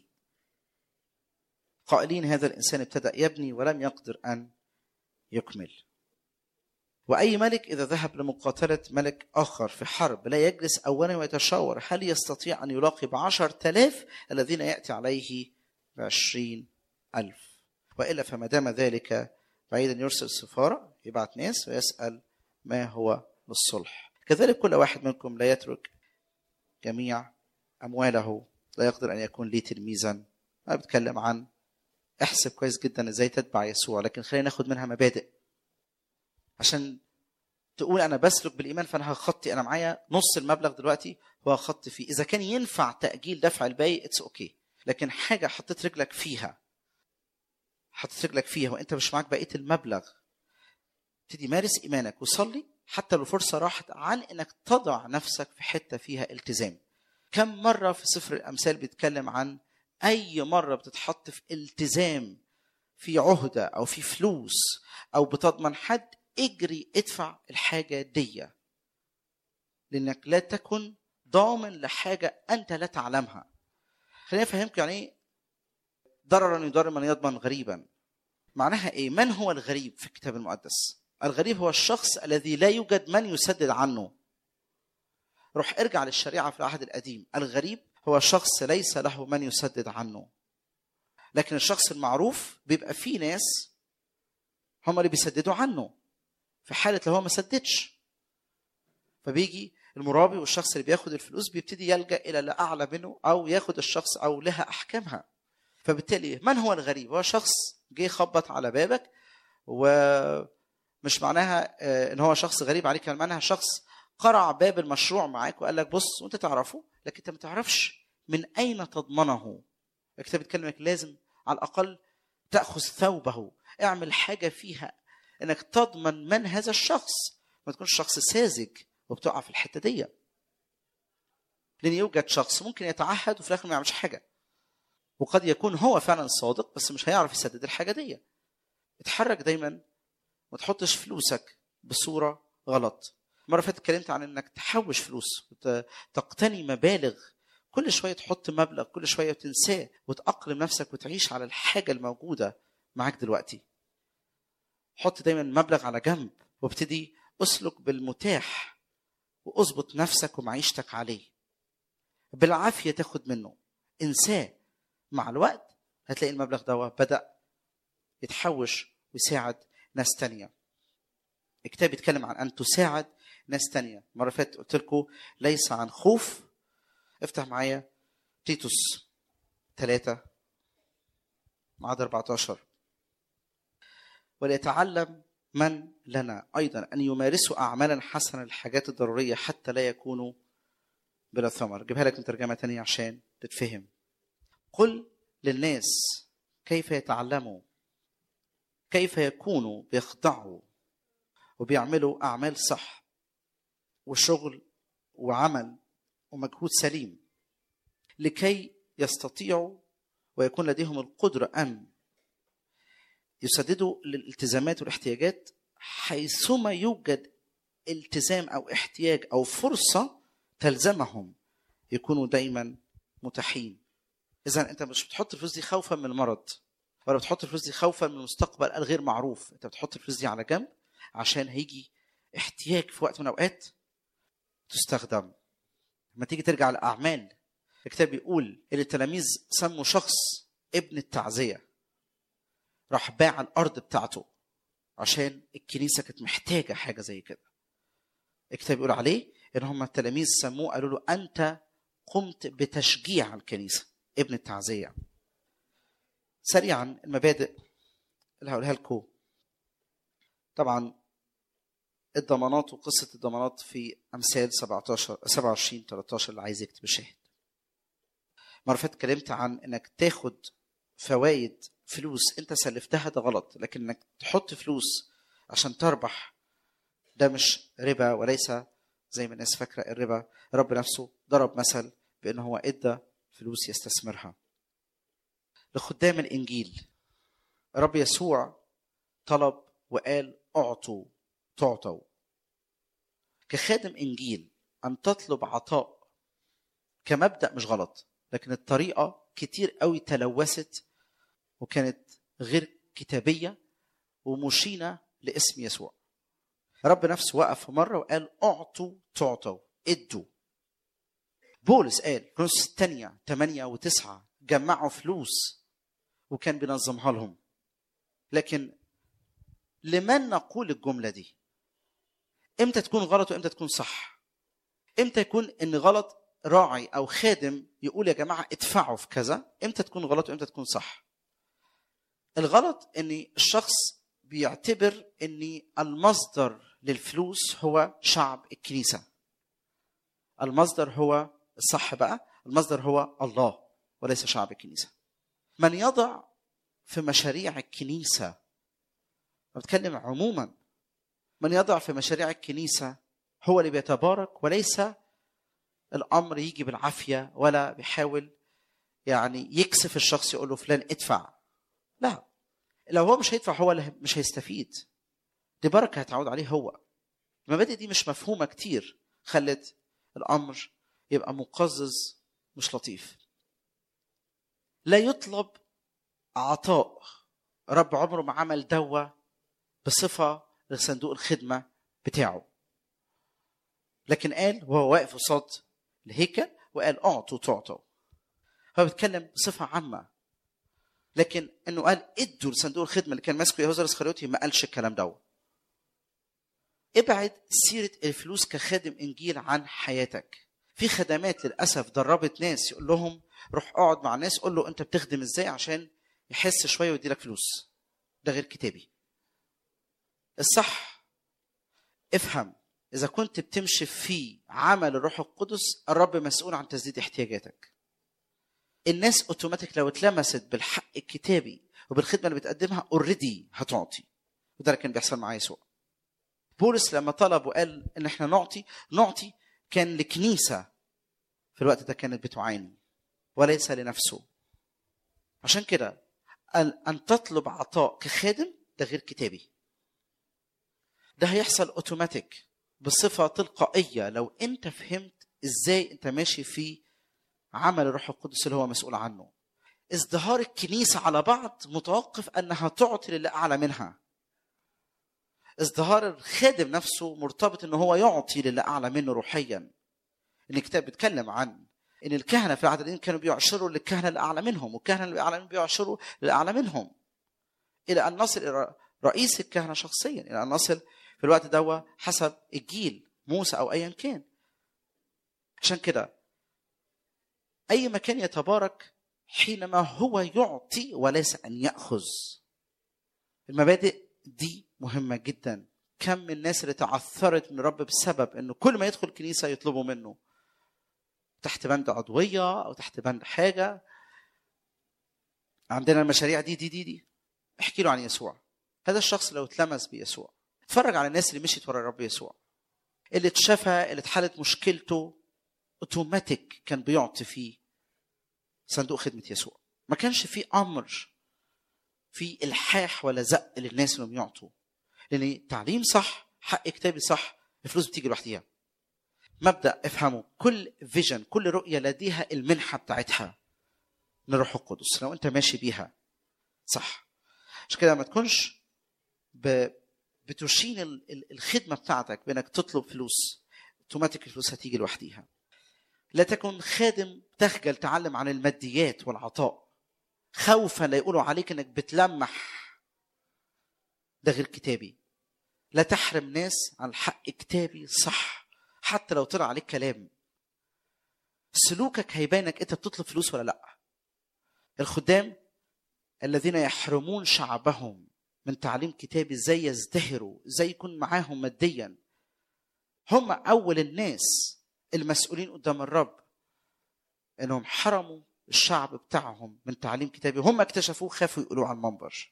قائلين هذا الانسان ابتدا يبني ولم يقدر ان يكمل وأي ملك إذا ذهب لمقاتلة ملك آخر في حرب لا يجلس أولا ويتشاور هل يستطيع أن يلاقي بعشر تلاف الذين يأتي عليه بعشرين ألف وإلا فما دام ذلك بعيدا يرسل سفارة يبعث ناس ويسأل ما هو للصلح كذلك كل واحد منكم لا يترك جميع أمواله لا يقدر أن يكون لي تلميذا أنا بتكلم عن احسب كويس جدا ازاي تتبع يسوع لكن خلينا ناخد منها مبادئ عشان تقول انا بسلك بالايمان فانا هخطي انا معايا نص المبلغ دلوقتي وهخطي فيه اذا كان ينفع تاجيل دفع الباقي اتس اوكي okay. لكن حاجه حطيت رجلك فيها حطيت رجلك فيها وانت مش معاك بقيه المبلغ تبتدي مارس ايمانك وصلي حتى لو فرصه راحت عن انك تضع نفسك في حته فيها التزام كم مره في سفر الامثال بيتكلم عن اي مره بتتحط في التزام في عهده او في فلوس او بتضمن حد اجري ادفع الحاجه دي لانك لا تكن ضامن لحاجه انت لا تعلمها خليني افهمك يعني ايه ضررا يضر من يضمن غريبا معناها ايه من هو الغريب في الكتاب المقدس الغريب هو الشخص الذي لا يوجد من يسدد عنه روح ارجع للشريعه في العهد القديم الغريب هو شخص ليس له من يسدد عنه لكن الشخص المعروف بيبقى فيه ناس هم اللي بيسددوا عنه في حاله لو هو ما سددش فبيجي المرابي والشخص اللي بياخد الفلوس بيبتدي يلجا الى اللي اعلى منه او ياخد الشخص او لها احكامها فبالتالي من هو الغريب هو شخص جه خبط على بابك ومش معناها ان هو شخص غريب عليك معناها شخص قرع باب المشروع معاك وقال لك بص وانت تعرفه لكن انت ما تعرفش من اين تضمنه الكتاب بيتكلم انك لازم على الاقل تاخذ ثوبه اعمل حاجه فيها انك تضمن من هذا الشخص ما تكونش شخص ساذج وبتقع في الحته دي لان يوجد شخص ممكن يتعهد وفي الاخر ما يعملش حاجه وقد يكون هو فعلا صادق بس مش هيعرف يسدد الحاجه دي اتحرك دايما ما تحطش فلوسك بصوره غلط مره فاتت اتكلمت عن انك تحوش فلوس وتقتني مبالغ كل شويه تحط مبلغ كل شويه تنساه وتأقلم نفسك وتعيش على الحاجه الموجوده معاك دلوقتي حط دايما مبلغ على جنب وابتدي اسلك بالمتاح واظبط نفسك ومعيشتك عليه بالعافيه تاخد منه انساه مع الوقت هتلاقي المبلغ ده بدا يتحوش ويساعد ناس تانية الكتاب بيتكلم عن ان تساعد ناس تانية مرة فاتت قلت لكم ليس عن خوف افتح معايا تيتوس ثلاثة عدد 14 وليتعلم من لنا أيضا أن يمارسوا أعمالا حسنة للحاجات الضرورية حتى لا يكونوا بلا ثمر جيبها لك من ترجمة تانية عشان تتفهم قل للناس كيف يتعلموا كيف يكونوا بيخضعوا وبيعملوا أعمال صح وشغل وعمل ومجهود سليم لكي يستطيعوا ويكون لديهم القدرة أن يسددوا للالتزامات والاحتياجات حيثما يوجد التزام أو احتياج أو فرصة تلزمهم يكونوا دايما متاحين إذا أنت مش بتحط الفلوس دي خوفا من المرض ولا بتحط الفلوس دي خوفا من المستقبل الغير معروف أنت بتحط الفلوس دي على جنب عشان هيجي احتياج في وقت من الأوقات تستخدم لما تيجي ترجع لأعمال الكتاب بيقول ان التلاميذ سموا شخص ابن التعزيه راح باع الارض بتاعته عشان الكنيسه كانت محتاجه حاجه زي كده الكتاب بيقول عليه ان هم التلاميذ سموه قالوا له انت قمت بتشجيع الكنيسه ابن التعزيه سريعا المبادئ اللي هقولها لكم طبعا الضمانات وقصه الضمانات في امثال 17 27 13 اللي عايز يكتب الشاهد مرة فاتت اتكلمت عن انك تاخد فوائد فلوس انت سلفتها ده غلط لكن انك تحط فلوس عشان تربح ده مش ربا وليس زي ما الناس فاكره الربا رب نفسه ضرب مثل بان هو ادى فلوس يستثمرها لخدام الانجيل رب يسوع طلب وقال اعطوا تعطوا كخادم انجيل ان تطلب عطاء كمبدا مش غلط لكن الطريقه كتير قوي تلوثت وكانت غير كتابيه ومشينه لاسم يسوع رب نفسه وقف في مره وقال اعطوا تعطوا ادوا بولس قال كورنثوس الثانيه 8 و9 جمعوا فلوس وكان بينظمها لهم لكن لمن نقول الجمله دي امتى تكون غلط وامتى تكون صح امتى يكون ان غلط راعي او خادم يقول يا جماعه ادفعوا في كذا امتى تكون غلط وامتى تكون صح الغلط ان الشخص بيعتبر ان المصدر للفلوس هو شعب الكنيسه المصدر هو الصح بقى المصدر هو الله وليس شعب الكنيسه من يضع في مشاريع الكنيسه بتكلم عموما من يضع في مشاريع الكنيسه هو اللي بيتبارك وليس الامر يجي بالعافيه ولا بيحاول يعني يكسف الشخص يقول له فلان ادفع لا لو هو مش هيدفع هو اللي مش هيستفيد دي بركه هتعود عليه هو المبادئ دي مش مفهومه كتير خلت الامر يبقى مقزز مش لطيف لا يطلب عطاء رب عمره ما عمل دوا بصفه لصندوق الخدمه بتاعه لكن قال وهو واقف قصاد الهيكل وقال اعطوا تعطوا هو بيتكلم بصفه عامه لكن انه قال ادوا لصندوق الخدمه اللي كان ماسكه يهوذا الاسخريوطي ما قالش الكلام ده ابعد سيره الفلوس كخادم انجيل عن حياتك في خدمات للاسف دربت ناس يقول لهم روح اقعد مع الناس قول له انت بتخدم ازاي عشان يحس شويه ويدي لك فلوس ده غير كتابي الصح افهم اذا كنت بتمشي في عمل الروح القدس الرب مسؤول عن تسديد احتياجاتك الناس اوتوماتيك لو اتلمست بالحق الكتابي وبالخدمه اللي بتقدمها اوريدي هتعطي وده اللي كان بيحصل مع يسوع بولس لما طلب وقال ان احنا نعطي نعطي كان لكنيسه في الوقت ده كانت بتعاني وليس لنفسه عشان كده قال ان تطلب عطاء كخادم ده غير كتابي ده هيحصل اوتوماتيك بصفه تلقائيه لو انت فهمت ازاي انت ماشي في عمل الروح القدس اللي هو مسؤول عنه ازدهار الكنيسه على بعض متوقف انها تعطي للي اعلى منها ازدهار الخادم نفسه مرتبط ان هو يعطي للي اعلى منه روحيا ان الكتاب بيتكلم عن ان الكهنه في العهد القديم كانوا بيعشروا للكهنه اللي اعلى منهم والكهنه اللي اعلى منهم بيعشروا للاعلى منهم الى ان نصل الى رئيس الكهنه شخصيا الى ان نصل في الوقت ده حسب الجيل موسى او ايا كان عشان كده اي مكان يتبارك حينما هو يعطي وليس ان ياخذ المبادئ دي مهمه جدا كم من الناس اللي تعثرت من الرب بسبب انه كل ما يدخل كنيسه يطلبوا منه تحت بند عضويه او تحت بند حاجه عندنا المشاريع دي دي دي دي احكي له عن يسوع هذا الشخص لو اتلمس بيسوع اتفرج على الناس اللي مشيت ورا الرب يسوع اللي اتشفى اللي اتحلت مشكلته اوتوماتيك كان بيعطي فيه صندوق خدمه يسوع ما كانش في امر في الحاح ولا زق للناس انهم يعطوا لان تعليم صح حق كتابي صح الفلوس بتيجي لوحديها مبدا افهموا كل فيجن كل رؤيه لديها المنحه بتاعتها من الروح القدس لو انت ماشي بيها صح عشان كده ما تكونش ب... بتشين الخدمه بتاعتك بانك تطلب فلوس اوتوماتيك الفلوس هتيجي لوحديها لا تكن خادم تخجل تعلم عن الماديات والعطاء خوفا لا يقولوا عليك انك بتلمح ده غير كتابي لا تحرم ناس عن حق كتابي صح حتى لو طلع عليك كلام سلوكك هيبانك انت بتطلب فلوس ولا لا الخدام الذين يحرمون شعبهم من تعليم كتابي ازاي يزدهروا ازاي يكون معاهم ماديا هم اول الناس المسؤولين قدام الرب انهم حرموا الشعب بتاعهم من تعليم كتابي هم اكتشفوه خافوا يقولوه على المنبر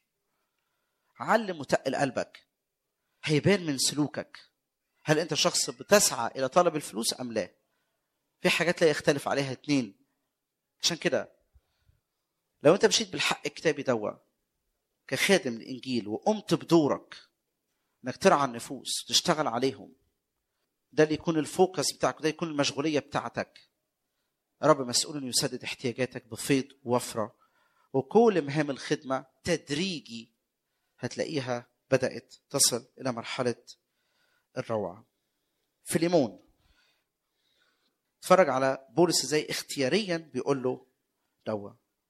علم وتقل قلبك هيبان من سلوكك هل انت شخص بتسعى الى طلب الفلوس ام لا في حاجات لا يختلف عليها اتنين عشان كده لو انت مشيت بالحق الكتابي دوا كخادم الانجيل وقمت بدورك انك ترعى النفوس تشتغل عليهم ده اللي يكون الفوكس بتاعك ده يكون المشغوليه بتاعتك رب مسؤول انه يسدد احتياجاتك بفيض ووفره وكل مهام الخدمه تدريجي هتلاقيها بدات تصل الى مرحله الروعه فيليمون اتفرج على بولس ازاي اختياريا بيقول له دوا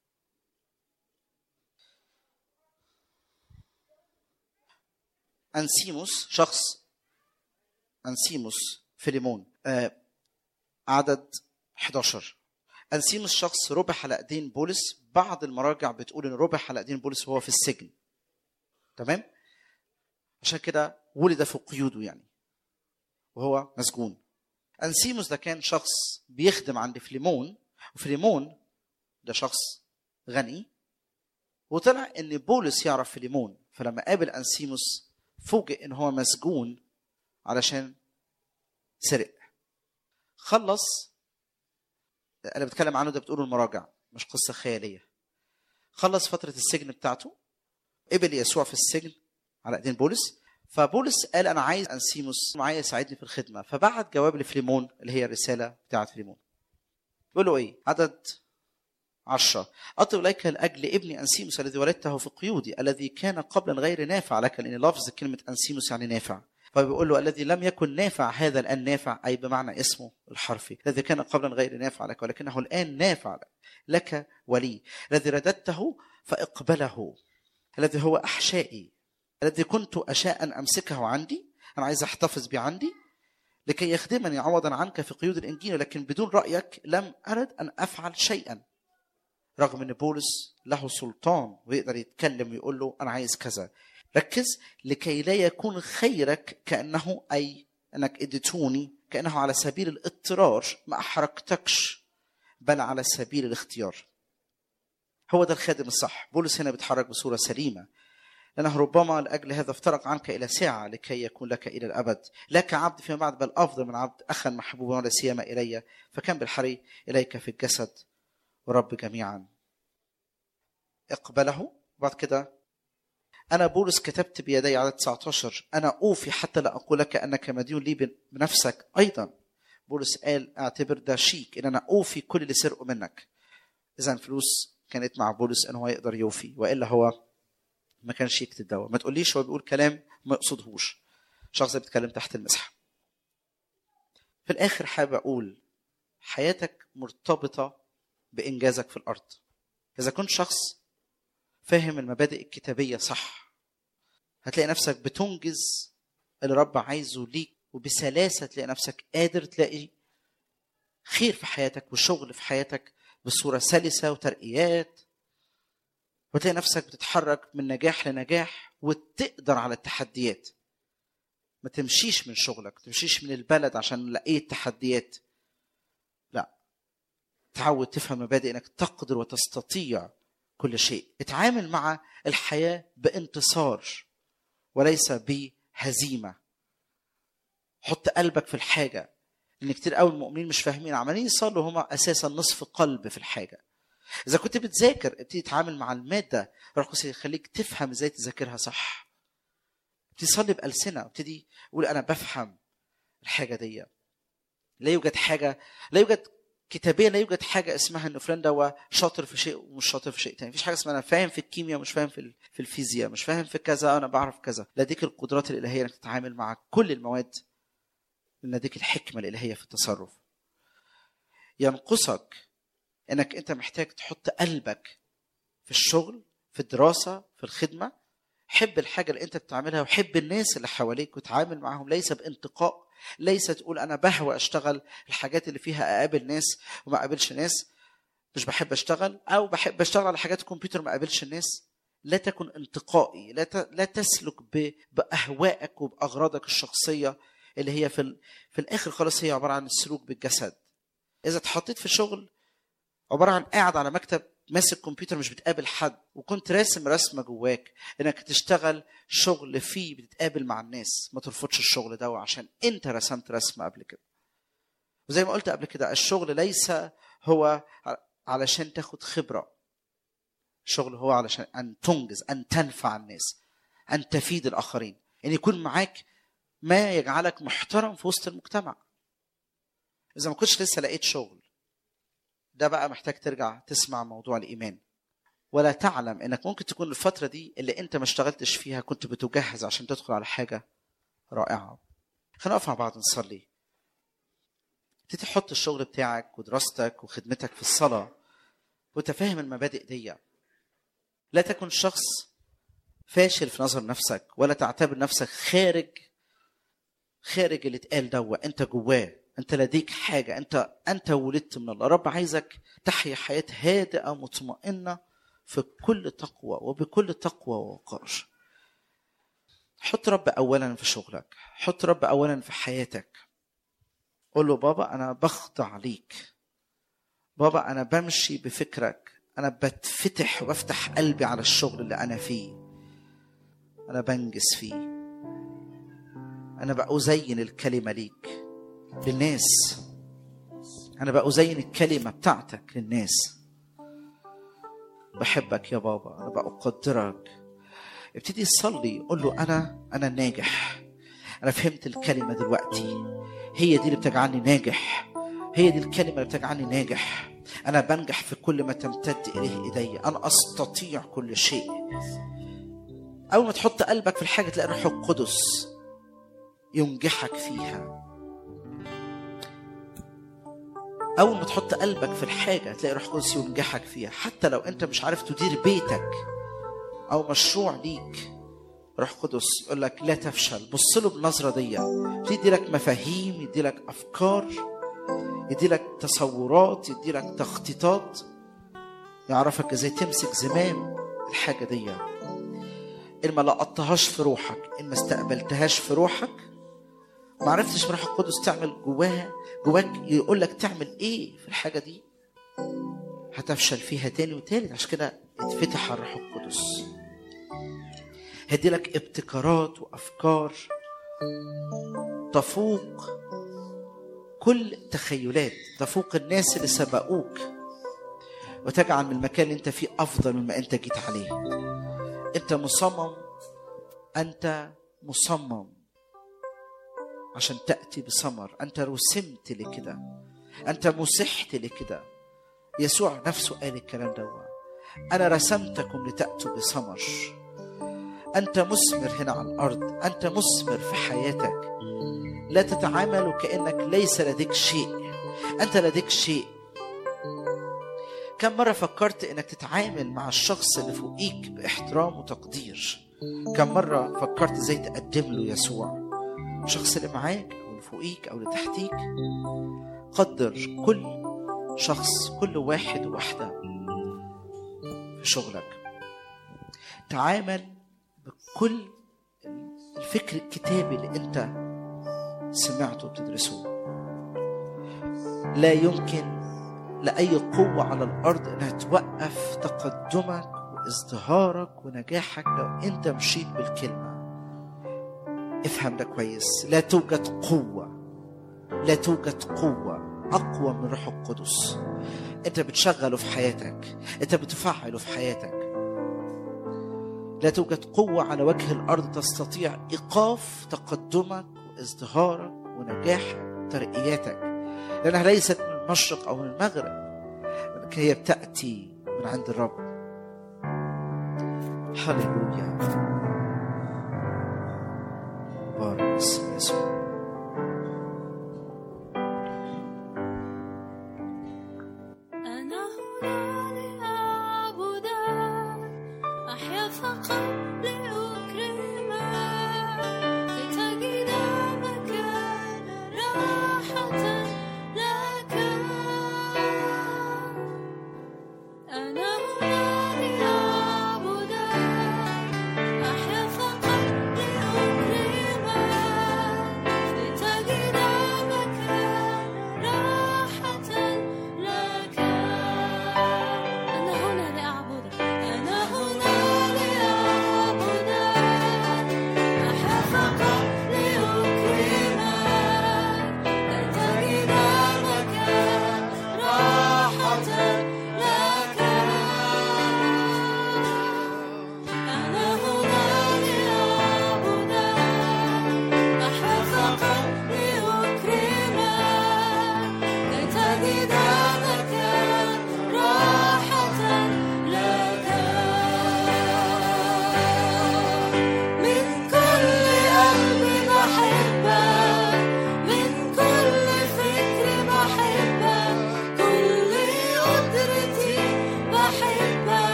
انسيموس شخص انسيموس فيليمون آه عدد 11 انسيموس شخص ربح على ايدين بولس بعض المراجع بتقول ان ربح على ايدين بولس وهو في السجن تمام عشان كده ولد في قيوده يعني وهو مسجون انسيموس ده كان شخص بيخدم عند فليمون وفليمون ده شخص غني وطلع ان بولس يعرف فليمون فلما قابل انسيموس فوجئ ان هو مسجون علشان سرق خلص انا بتكلم عنه ده بتقوله المراجع مش قصه خياليه خلص فتره السجن بتاعته قبل يسوع في السجن على ايدين بولس فبولس قال انا عايز انسيموس معايا يساعدني في الخدمه فبعت جواب لفليمون اللي هي الرساله بتاعت فليمون بيقول له ايه عدد عشرة أطلب إليك لأجل ابني أنسيموس الذي ولدته في قيودي الذي كان قبلا غير نافع لك لأن لفظ كلمة أنسيموس يعني نافع فبيقول له الذي لم يكن نافع هذا الآن نافع أي بمعنى اسمه الحرفي الذي كان قبلا غير نافع لك ولكنه الآن نافع لك, لك ولي الذي رددته فاقبله الذي هو أحشائي الذي كنت أشاء أن أمسكه عندي أنا عايز أحتفظ به عندي لكي يخدمني عوضا عنك في قيود الإنجيل لكن بدون رأيك لم أرد أن أفعل شيئا رغم أن بولس له سلطان ويقدر يتكلم ويقول له أنا عايز كذا ركز لكي لا يكون خيرك كأنه أي أنك اديتوني كأنه على سبيل الاضطرار ما أحرقتكش بل على سبيل الاختيار هو ده الخادم الصح بولس هنا بيتحرك بصورة سليمة لأنه ربما لأجل هذا افترق عنك إلى ساعة لكي يكون لك إلى الأبد لا كعبد فيما بعد بل أفضل من عبد أخا محبوبا ولا سيما إلي فكان بالحري إليك في الجسد ورب جميعا اقبله وبعد كده أنا بولس كتبت بيدي عدد 19 أنا أوفي حتى لا أقول لك أنك مديون لي بنفسك أيضا بولس قال اعتبر ده شيك إن أنا أوفي كل اللي سرقوا منك إذا فلوس كانت مع بولس أنه هو يقدر يوفي وإلا هو ما كانش يكتب دواء ما تقوليش هو بيقول كلام ما يقصدهوش شخص بيتكلم تحت المسحه في الاخر حابب اقول حياتك مرتبطه بانجازك في الارض اذا كنت شخص فاهم المبادئ الكتابيه صح هتلاقي نفسك بتنجز اللي رب عايزه ليك وبسلاسه تلاقي نفسك قادر تلاقي خير في حياتك وشغل في حياتك بصوره سلسه وترقيات وتلاقي نفسك بتتحرك من نجاح لنجاح وتقدر على التحديات ما تمشيش من شغلك ما تمشيش من البلد عشان لقيت تحديات لا تعود تفهم مبادئ انك تقدر وتستطيع كل شيء اتعامل مع الحياة بانتصار وليس بهزيمة حط قلبك في الحاجة لان كتير قوي المؤمنين مش فاهمين عمالين يصلوا هما اساسا نصف قلب في الحاجه اذا كنت بتذاكر ابتدي تتعامل مع الماده روح القدس يخليك تفهم ازاي تذاكرها صح ابتدي تصلي بالسنه ابتدي قول انا بفهم الحاجه دي لا يوجد حاجه لا يوجد كتابيا لا يوجد حاجه اسمها ان فلان ده شاطر في شيء ومش شاطر في شيء تاني مفيش حاجه اسمها انا فاهم في الكيمياء ومش فاهم في في الفيزياء مش فاهم في كذا انا بعرف كذا لديك القدرات الالهيه انك تتعامل مع كل المواد لديك الحكمه الالهيه في التصرف ينقصك انك انت محتاج تحط قلبك في الشغل في الدراسه في الخدمه حب الحاجه اللي انت بتعملها وحب الناس اللي حواليك وتعامل معاهم ليس بانتقاء ليس تقول انا بهوى اشتغل الحاجات اللي فيها اقابل ناس وما اقابلش ناس مش بحب اشتغل او بحب اشتغل على حاجات الكمبيوتر ما اقابلش الناس لا تكن انتقائي لا ت... لا تسلك ب... باهوائك وباغراضك الشخصيه اللي هي في ال... في الاخر خلاص هي عباره عن السلوك بالجسد اذا اتحطيت في شغل عباره عن قاعد على مكتب ماسك كمبيوتر مش بتقابل حد وكنت راسم رسمه جواك انك تشتغل شغل فيه بتتقابل مع الناس ما ترفضش الشغل ده عشان انت رسمت رسمه قبل كده وزي ما قلت قبل كده الشغل ليس هو علشان تاخد خبره الشغل هو علشان ان تنجز ان تنفع الناس ان تفيد الاخرين ان يكون معاك ما يجعلك محترم في وسط المجتمع اذا ما كنتش لسه لقيت شغل ده بقى محتاج ترجع تسمع موضوع الايمان ولا تعلم انك ممكن تكون الفتره دي اللي انت ما اشتغلتش فيها كنت بتجهز عشان تدخل على حاجه رائعه خلينا نقف مع بعض نصلي تبتدي تحط الشغل بتاعك ودراستك وخدمتك في الصلاة وانت فاهم المبادئ دي لا تكن شخص فاشل في نظر نفسك ولا تعتبر نفسك خارج خارج اللي اتقال دوا انت جواه انت لديك حاجه انت انت ولدت من الله رب عايزك تحيا حياه هادئه مطمئنه في كل تقوى وبكل تقوى ووقار حط رب اولا في شغلك حط رب اولا في حياتك قول له بابا انا بخضع ليك بابا انا بمشي بفكرك انا بتفتح وافتح قلبي على الشغل اللي انا فيه انا بنجز فيه انا بقى ازين الكلمه ليك للناس انا بقى ازين الكلمه بتاعتك للناس بحبك يا بابا انا بقى اقدرك ابتدي تصلي قول له انا انا ناجح انا فهمت الكلمه دلوقتي هي دي اللي بتجعلني ناجح هي دي الكلمه اللي بتجعلني ناجح انا بنجح في كل ما تمتد اليه ايدي انا استطيع كل شيء اول ما تحط قلبك في الحاجه تلاقي الروح القدس ينجحك فيها اول ما تحط قلبك في الحاجه تلاقي الروح القدس ينجحك فيها حتى لو انت مش عارف تدير بيتك او مشروع ليك روح قدس يقول لك لا تفشل بص له بالنظره دي يدي لك مفاهيم يدي لك افكار يدي لك تصورات يدي لك تخطيطات يعرفك ازاي تمسك زمام الحاجه دي ان ما لقطتهاش في روحك ان ما استقبلتهاش في روحك ما عرفتش بروح القدس تعمل جواها جواك يقول لك تعمل ايه في الحاجه دي هتفشل فيها تاني وتالت عشان كده اتفتح على الروح القدس هدي لك ابتكارات وافكار تفوق كل تخيلات تفوق الناس اللي سبقوك وتجعل من المكان اللي انت فيه افضل مما انت جيت عليه انت مصمم انت مصمم عشان تاتي بثمر انت رسمت لكده انت مسحت لكده يسوع نفسه قال الكلام ده انا رسمتكم لتاتوا بثمر انت مثمر هنا على الارض انت مثمر في حياتك لا تتعامل كانك ليس لديك شيء انت لديك شيء كم مره فكرت انك تتعامل مع الشخص اللي فوقيك باحترام وتقدير كم مره فكرت ازاي تقدم له يسوع الشخص اللي معاك او اللي فوقيك او اللي تحتيك قدر كل شخص كل واحد وواحده في شغلك تعامل بكل الفكر الكتابي اللي انت سمعته وبتدرسه لا يمكن لأي قوة على الأرض إنها توقف تقدمك وازدهارك ونجاحك لو أنت مشيت بالكلمة افهم ده كويس لا توجد قوة لا توجد قوة أقوى من روح القدس أنت بتشغله في حياتك أنت بتفعله في حياتك لا توجد قوة على وجه الأرض تستطيع إيقاف تقدمك وازدهارك ونجاحك وترقياتك لأنها ليست من المشرق أو من المغرب ولكن هي بتأتي من عند الرب هللويا بارك اسم يسوع أنا هنا لأعبدك أحيا فقط لأكرمك لتجد مكان راحة لك أنا هنا لأعبدك أحيا فقط لأكرمك لتجد مكان راحة لك أنا هنا لأعبدك أنا هنا لأعبدك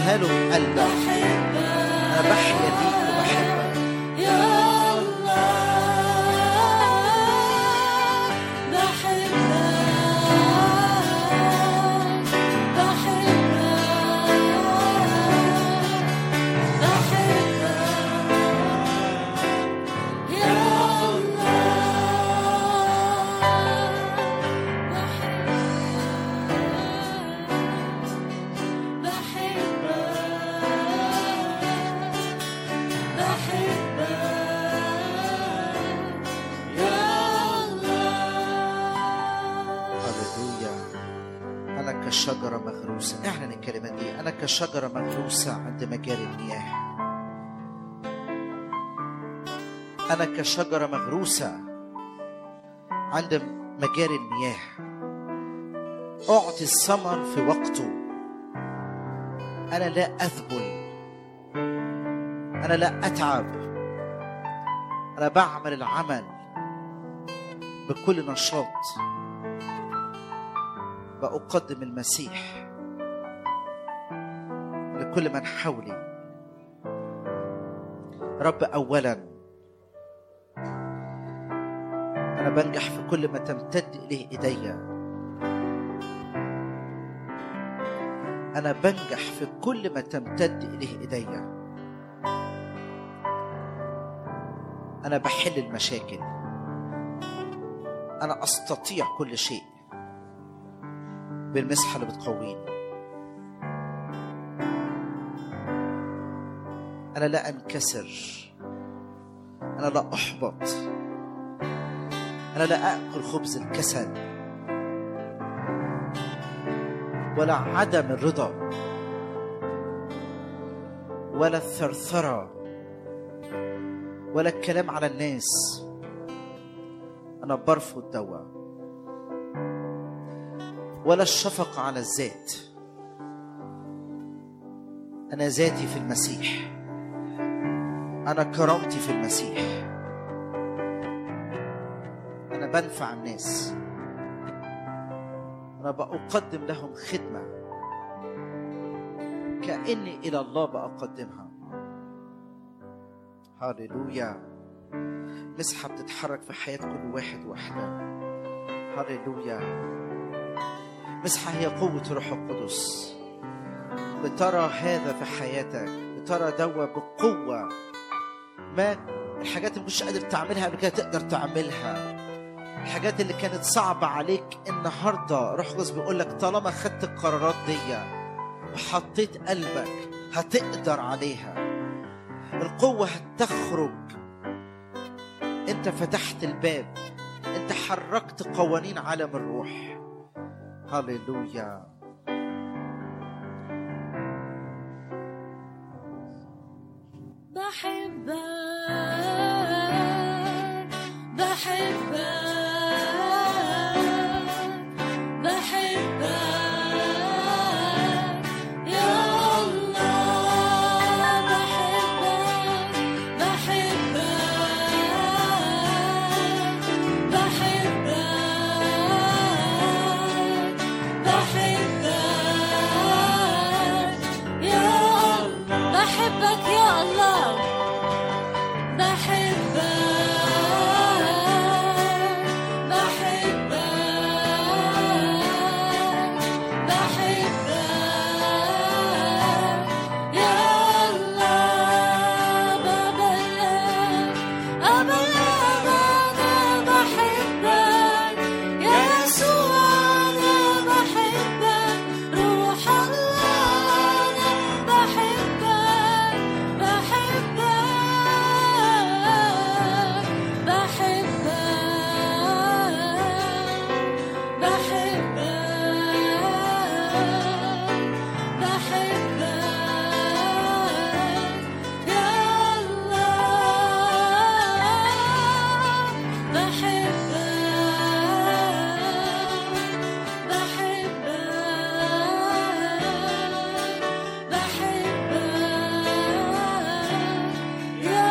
قولها له من قلبك انا بحيا ليك وبحبك يا الله بحبك بحبك بحبك يا الله بحبك بحبك يا الله هللويا انا كشجره مغروسه اعلن الكلمات دي انا كشجره مغروسه عند مجاري المياه انا كشجره مغروسه عند مجاري المياه اعطي الثمر في وقته انا لا اذبل انا لا اتعب انا بعمل العمل بكل نشاط بقدم المسيح لكل من حولي رب اولا انا بنجح في كل ما تمتد اليه ايديا انا بنجح في كل ما تمتد اليه ايديا انا بحل المشاكل انا استطيع كل شيء بالمسحه اللي بتقويني انا لا انكسر انا لا احبط انا لا اكل خبز الكسل ولا عدم الرضا ولا الثرثره ولا الكلام على الناس انا برفض دوا ولا الشفقة على الذات أنا ذاتي في المسيح أنا كرامتي في المسيح أنا بنفع الناس أنا بقدم لهم خدمة كأني إلى الله بقدمها هاليلويا مسحة بتتحرك في حياة كل واحد واحدة هاليلويا مسحة هي قوة الروح القدس بترى هذا في حياتك بترى دوا بقوة ما الحاجات اللي مش قادر تعملها قبل كده تقدر تعملها الحاجات اللي كانت صعبة عليك النهاردة روح القدس بيقول لك طالما خدت القرارات دي وحطيت قلبك هتقدر عليها القوة هتخرج انت فتحت الباب انت حركت قوانين عالم الروح هللويا بحبك بحبك بحبك يا الله بحبك بحبك بحبك بحبك يا الله بحبك يا الله بحبك بحبك بحبك يا الله ببلغ أبلغ أنا بحبك يا يسوع أنا بحبك روح الله أنا بحبك بحبك بحبك بحبك بحبك يا الله بحبك بحبك بحبك يا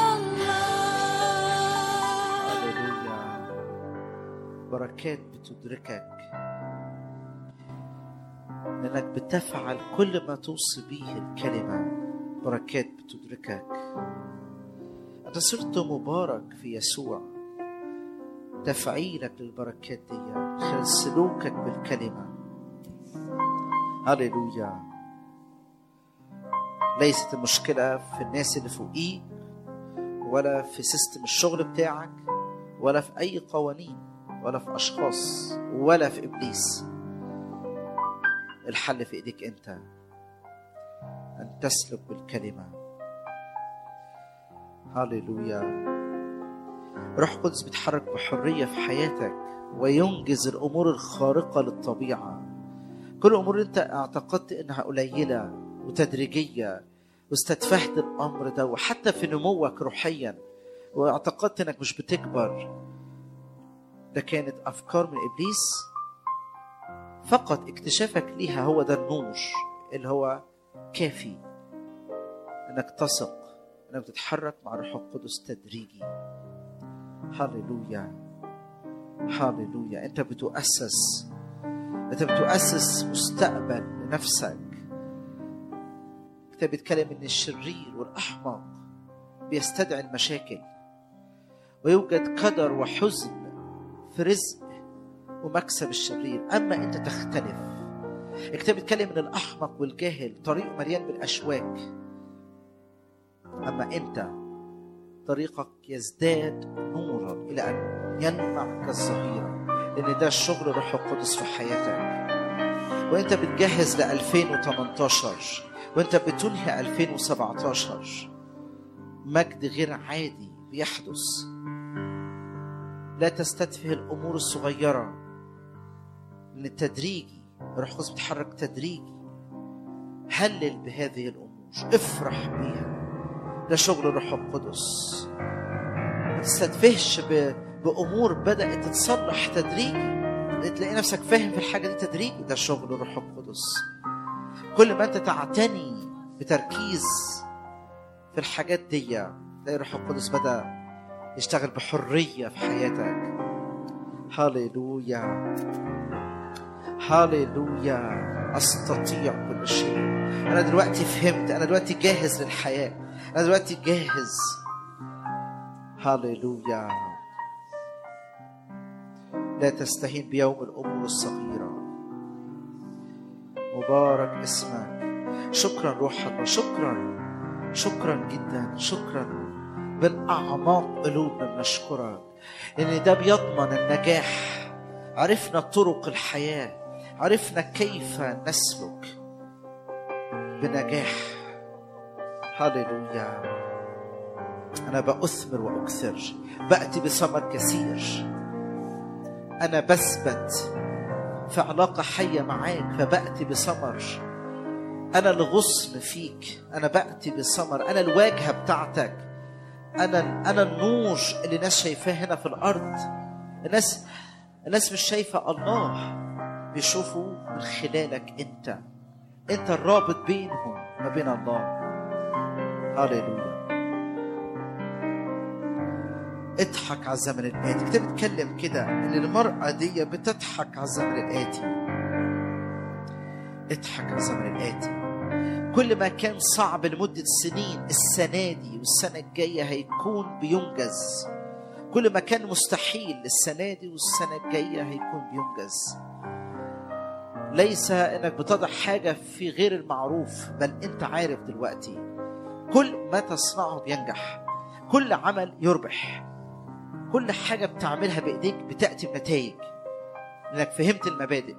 الله هللويا بركات بتدركك لأنك بتفعل كل ما توصي به الكلمة بركات بتدركك أنت صرت مبارك في يسوع تفعيلك للبركات دي خلال سلوكك بالكلمة هللويا ليست المشكلة في الناس اللي فوقيك ولا في سيستم الشغل بتاعك ولا في أي قوانين ولا في أشخاص ولا في إبليس الحل في إيديك أنت أن تسلك بالكلمة هللويا روح قدس بيتحرك بحرية في حياتك وينجز الأمور الخارقة للطبيعة كل الأمور اللي أنت اعتقدت إنها قليلة وتدريجية واستتفهت الأمر ده وحتى في نموك روحيا واعتقدت إنك مش بتكبر ده كانت أفكار من إبليس فقط اكتشافك ليها هو ده النور اللي هو كافي انك تثق انك تتحرك مع الروح القدس تدريجي هللويا هللويا انت بتؤسس انت بتؤسس مستقبل لنفسك انت بيتكلم ان الشرير والاحمق بيستدعي المشاكل ويوجد قدر وحزن في رزق ومكسب الشرير اما انت تختلف الكتاب بيتكلم ان الاحمق والجاهل طريقه مليان بالاشواك اما انت طريقك يزداد نورا الى ان ينمع كالظهيره لان ده الشغل الروح القدس في حياتك وانت بتجهز ل 2018 وانت بتنهي 2017 مجد غير عادي بيحدث لا تستتفه الامور الصغيره من التدريجي الروح القدس بيتحرك تدريجي هلل بهذه الامور افرح بيها ده شغل الروح القدس ما تستدفهش ب... بامور بدات تتصلح تدريجي تلاقي نفسك فاهم في الحاجه دي تدريجي ده شغل الروح القدس كل ما انت تعتني بتركيز في الحاجات دي تلاقي الروح القدس بدا يشتغل بحريه في حياتك هاليلويا هاليلويا استطيع كل شيء انا دلوقتي فهمت انا دلوقتي جاهز للحياه انا دلوقتي جاهز هاليلويا لا تستهين بيوم الامور الصغيره مبارك اسمك شكرا روح الله شكرا شكرا جدا شكرا من اعماق قلوبنا بنشكرك لان ده بيضمن النجاح عرفنا طرق الحياه عرفنا كيف نسلك بنجاح هللويا انا باثمر واكثر باتي بثمر كثير انا بثبت في علاقه حيه معاك فباتي بثمر انا الغصن فيك انا باتي بثمر انا الواجهه بتاعتك انا انا النور اللي الناس شايفاه هنا في الارض الناس الناس مش شايفه الله بيشوفوا من خلالك انت انت الرابط بينهم ما بين الله هللويا اضحك على الزمن الآتي كتاب بيتكلم كده ان المرأة دي بتضحك على الزمن الآتي اضحك على الزمن الآتي كل ما كان صعب لمدة سنين السنة دي والسنة الجاية هيكون بينجز كل ما كان مستحيل السنة دي والسنة الجاية هيكون بينجز ليس انك بتضع حاجة في غير المعروف بل انت عارف دلوقتي كل ما تصنعه بينجح كل عمل يربح كل حاجة بتعملها بإيديك بتأتي بنتائج لأنك فهمت المبادئ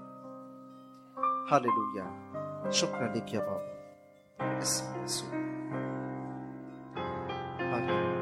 هللويا شكرا لك يا بابا اسم يسوع هللويا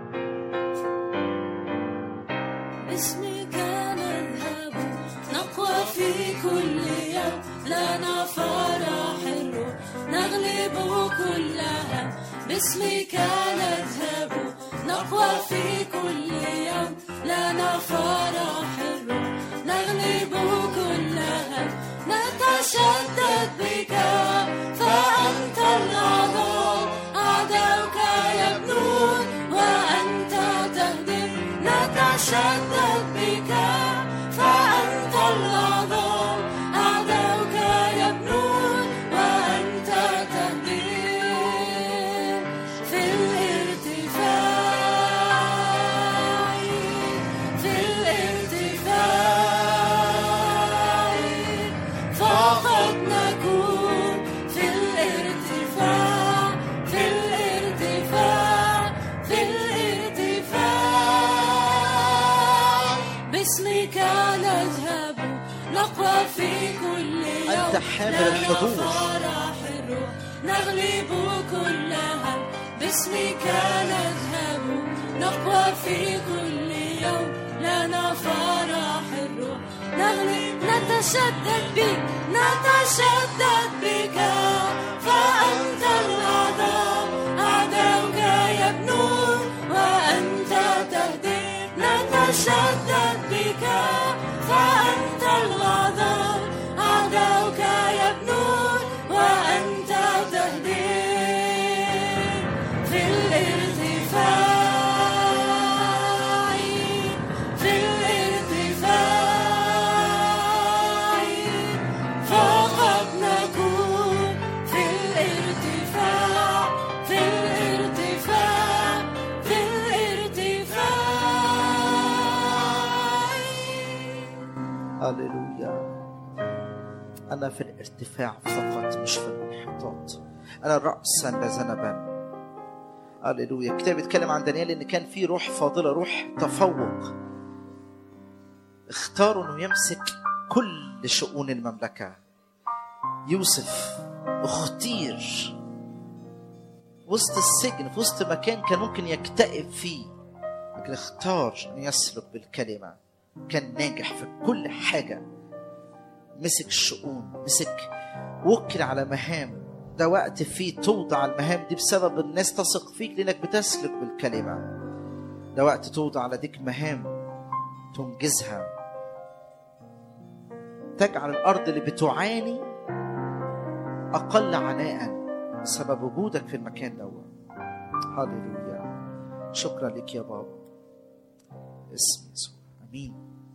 باسمك نذهب نقوى في كل يوم لنا فرح الروح نغلب كل هم باسمك نذهب نقوى في كل يوم لنا فرح الروح نغلب كل هم نتشدد بك فأنت العظام أعداؤك يبنون وأنت تهدم نتشدد بك فأنت العظام أعداؤك يبنون باسمك نذهب نقوى في كل يوم أنت حامل الحضور. فرح الروح نغلب كل هم باسمك نذهب نقوى في كل يوم لنا فرح الروح نغلب نتشدد بك نتشدد بك فأنت العظام أعداؤك يبنون وأنت تهدي نتشدد بك فأنت العظام أعداؤك يبنون وأنت تهدي في الارتفاع في الارتفاع فقد نكون في الارتفاع في الارتفاع في الارتفاع هللويا أنا في الارتفاع فقط مش في الانحطاط أنا رأسا لا ذنبا هللويا الكتاب بيتكلم عن دانيال إن كان في روح فاضلة روح تفوق اختاروا إنه يمسك كل شؤون المملكة يوسف اختير وسط السجن في وسط مكان كان ممكن يكتئب فيه لكن اختار أن يسلك بالكلمة كان ناجح في كل حاجة مسك الشؤون مسك وكل على مهام ده وقت فيه توضع المهام دي بسبب الناس تثق فيك لانك بتسلك بالكلمة ده وقت توضع على ديك مهام تنجزها تجعل الأرض اللي بتعاني أقل عناء بسبب وجودك في المكان دوت هللويا شكرا لك يا بابا اسم يسوع امين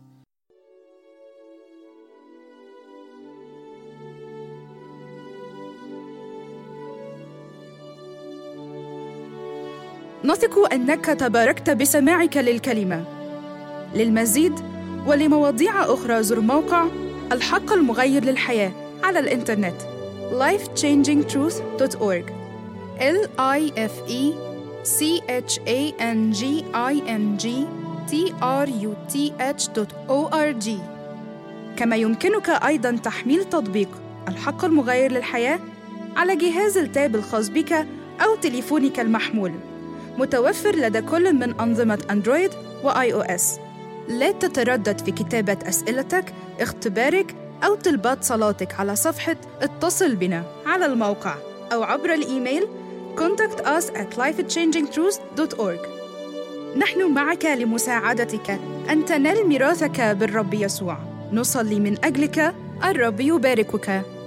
نثق انك تباركت بسماعك للكلمه للمزيد ولمواضيع اخرى زر موقع الحق المغير للحياه على الانترنت lifechangingtruth.org l i f e c h a n g i n g t r u t h o r g كما يمكنك ايضا تحميل تطبيق الحق المغير للحياه على جهاز التاب الخاص بك او تليفونك المحمول متوفر لدى كل من أنظمة أندرويد وآي أو إس. لا تتردد في كتابة أسئلتك، اختبارك أو طلبات صلاتك على صفحة اتصل بنا على الموقع أو عبر الإيميل contact us at lifechangingtruth.org نحن معك لمساعدتك أن تنال ميراثك بالرب يسوع نصلي من أجلك الرب يباركك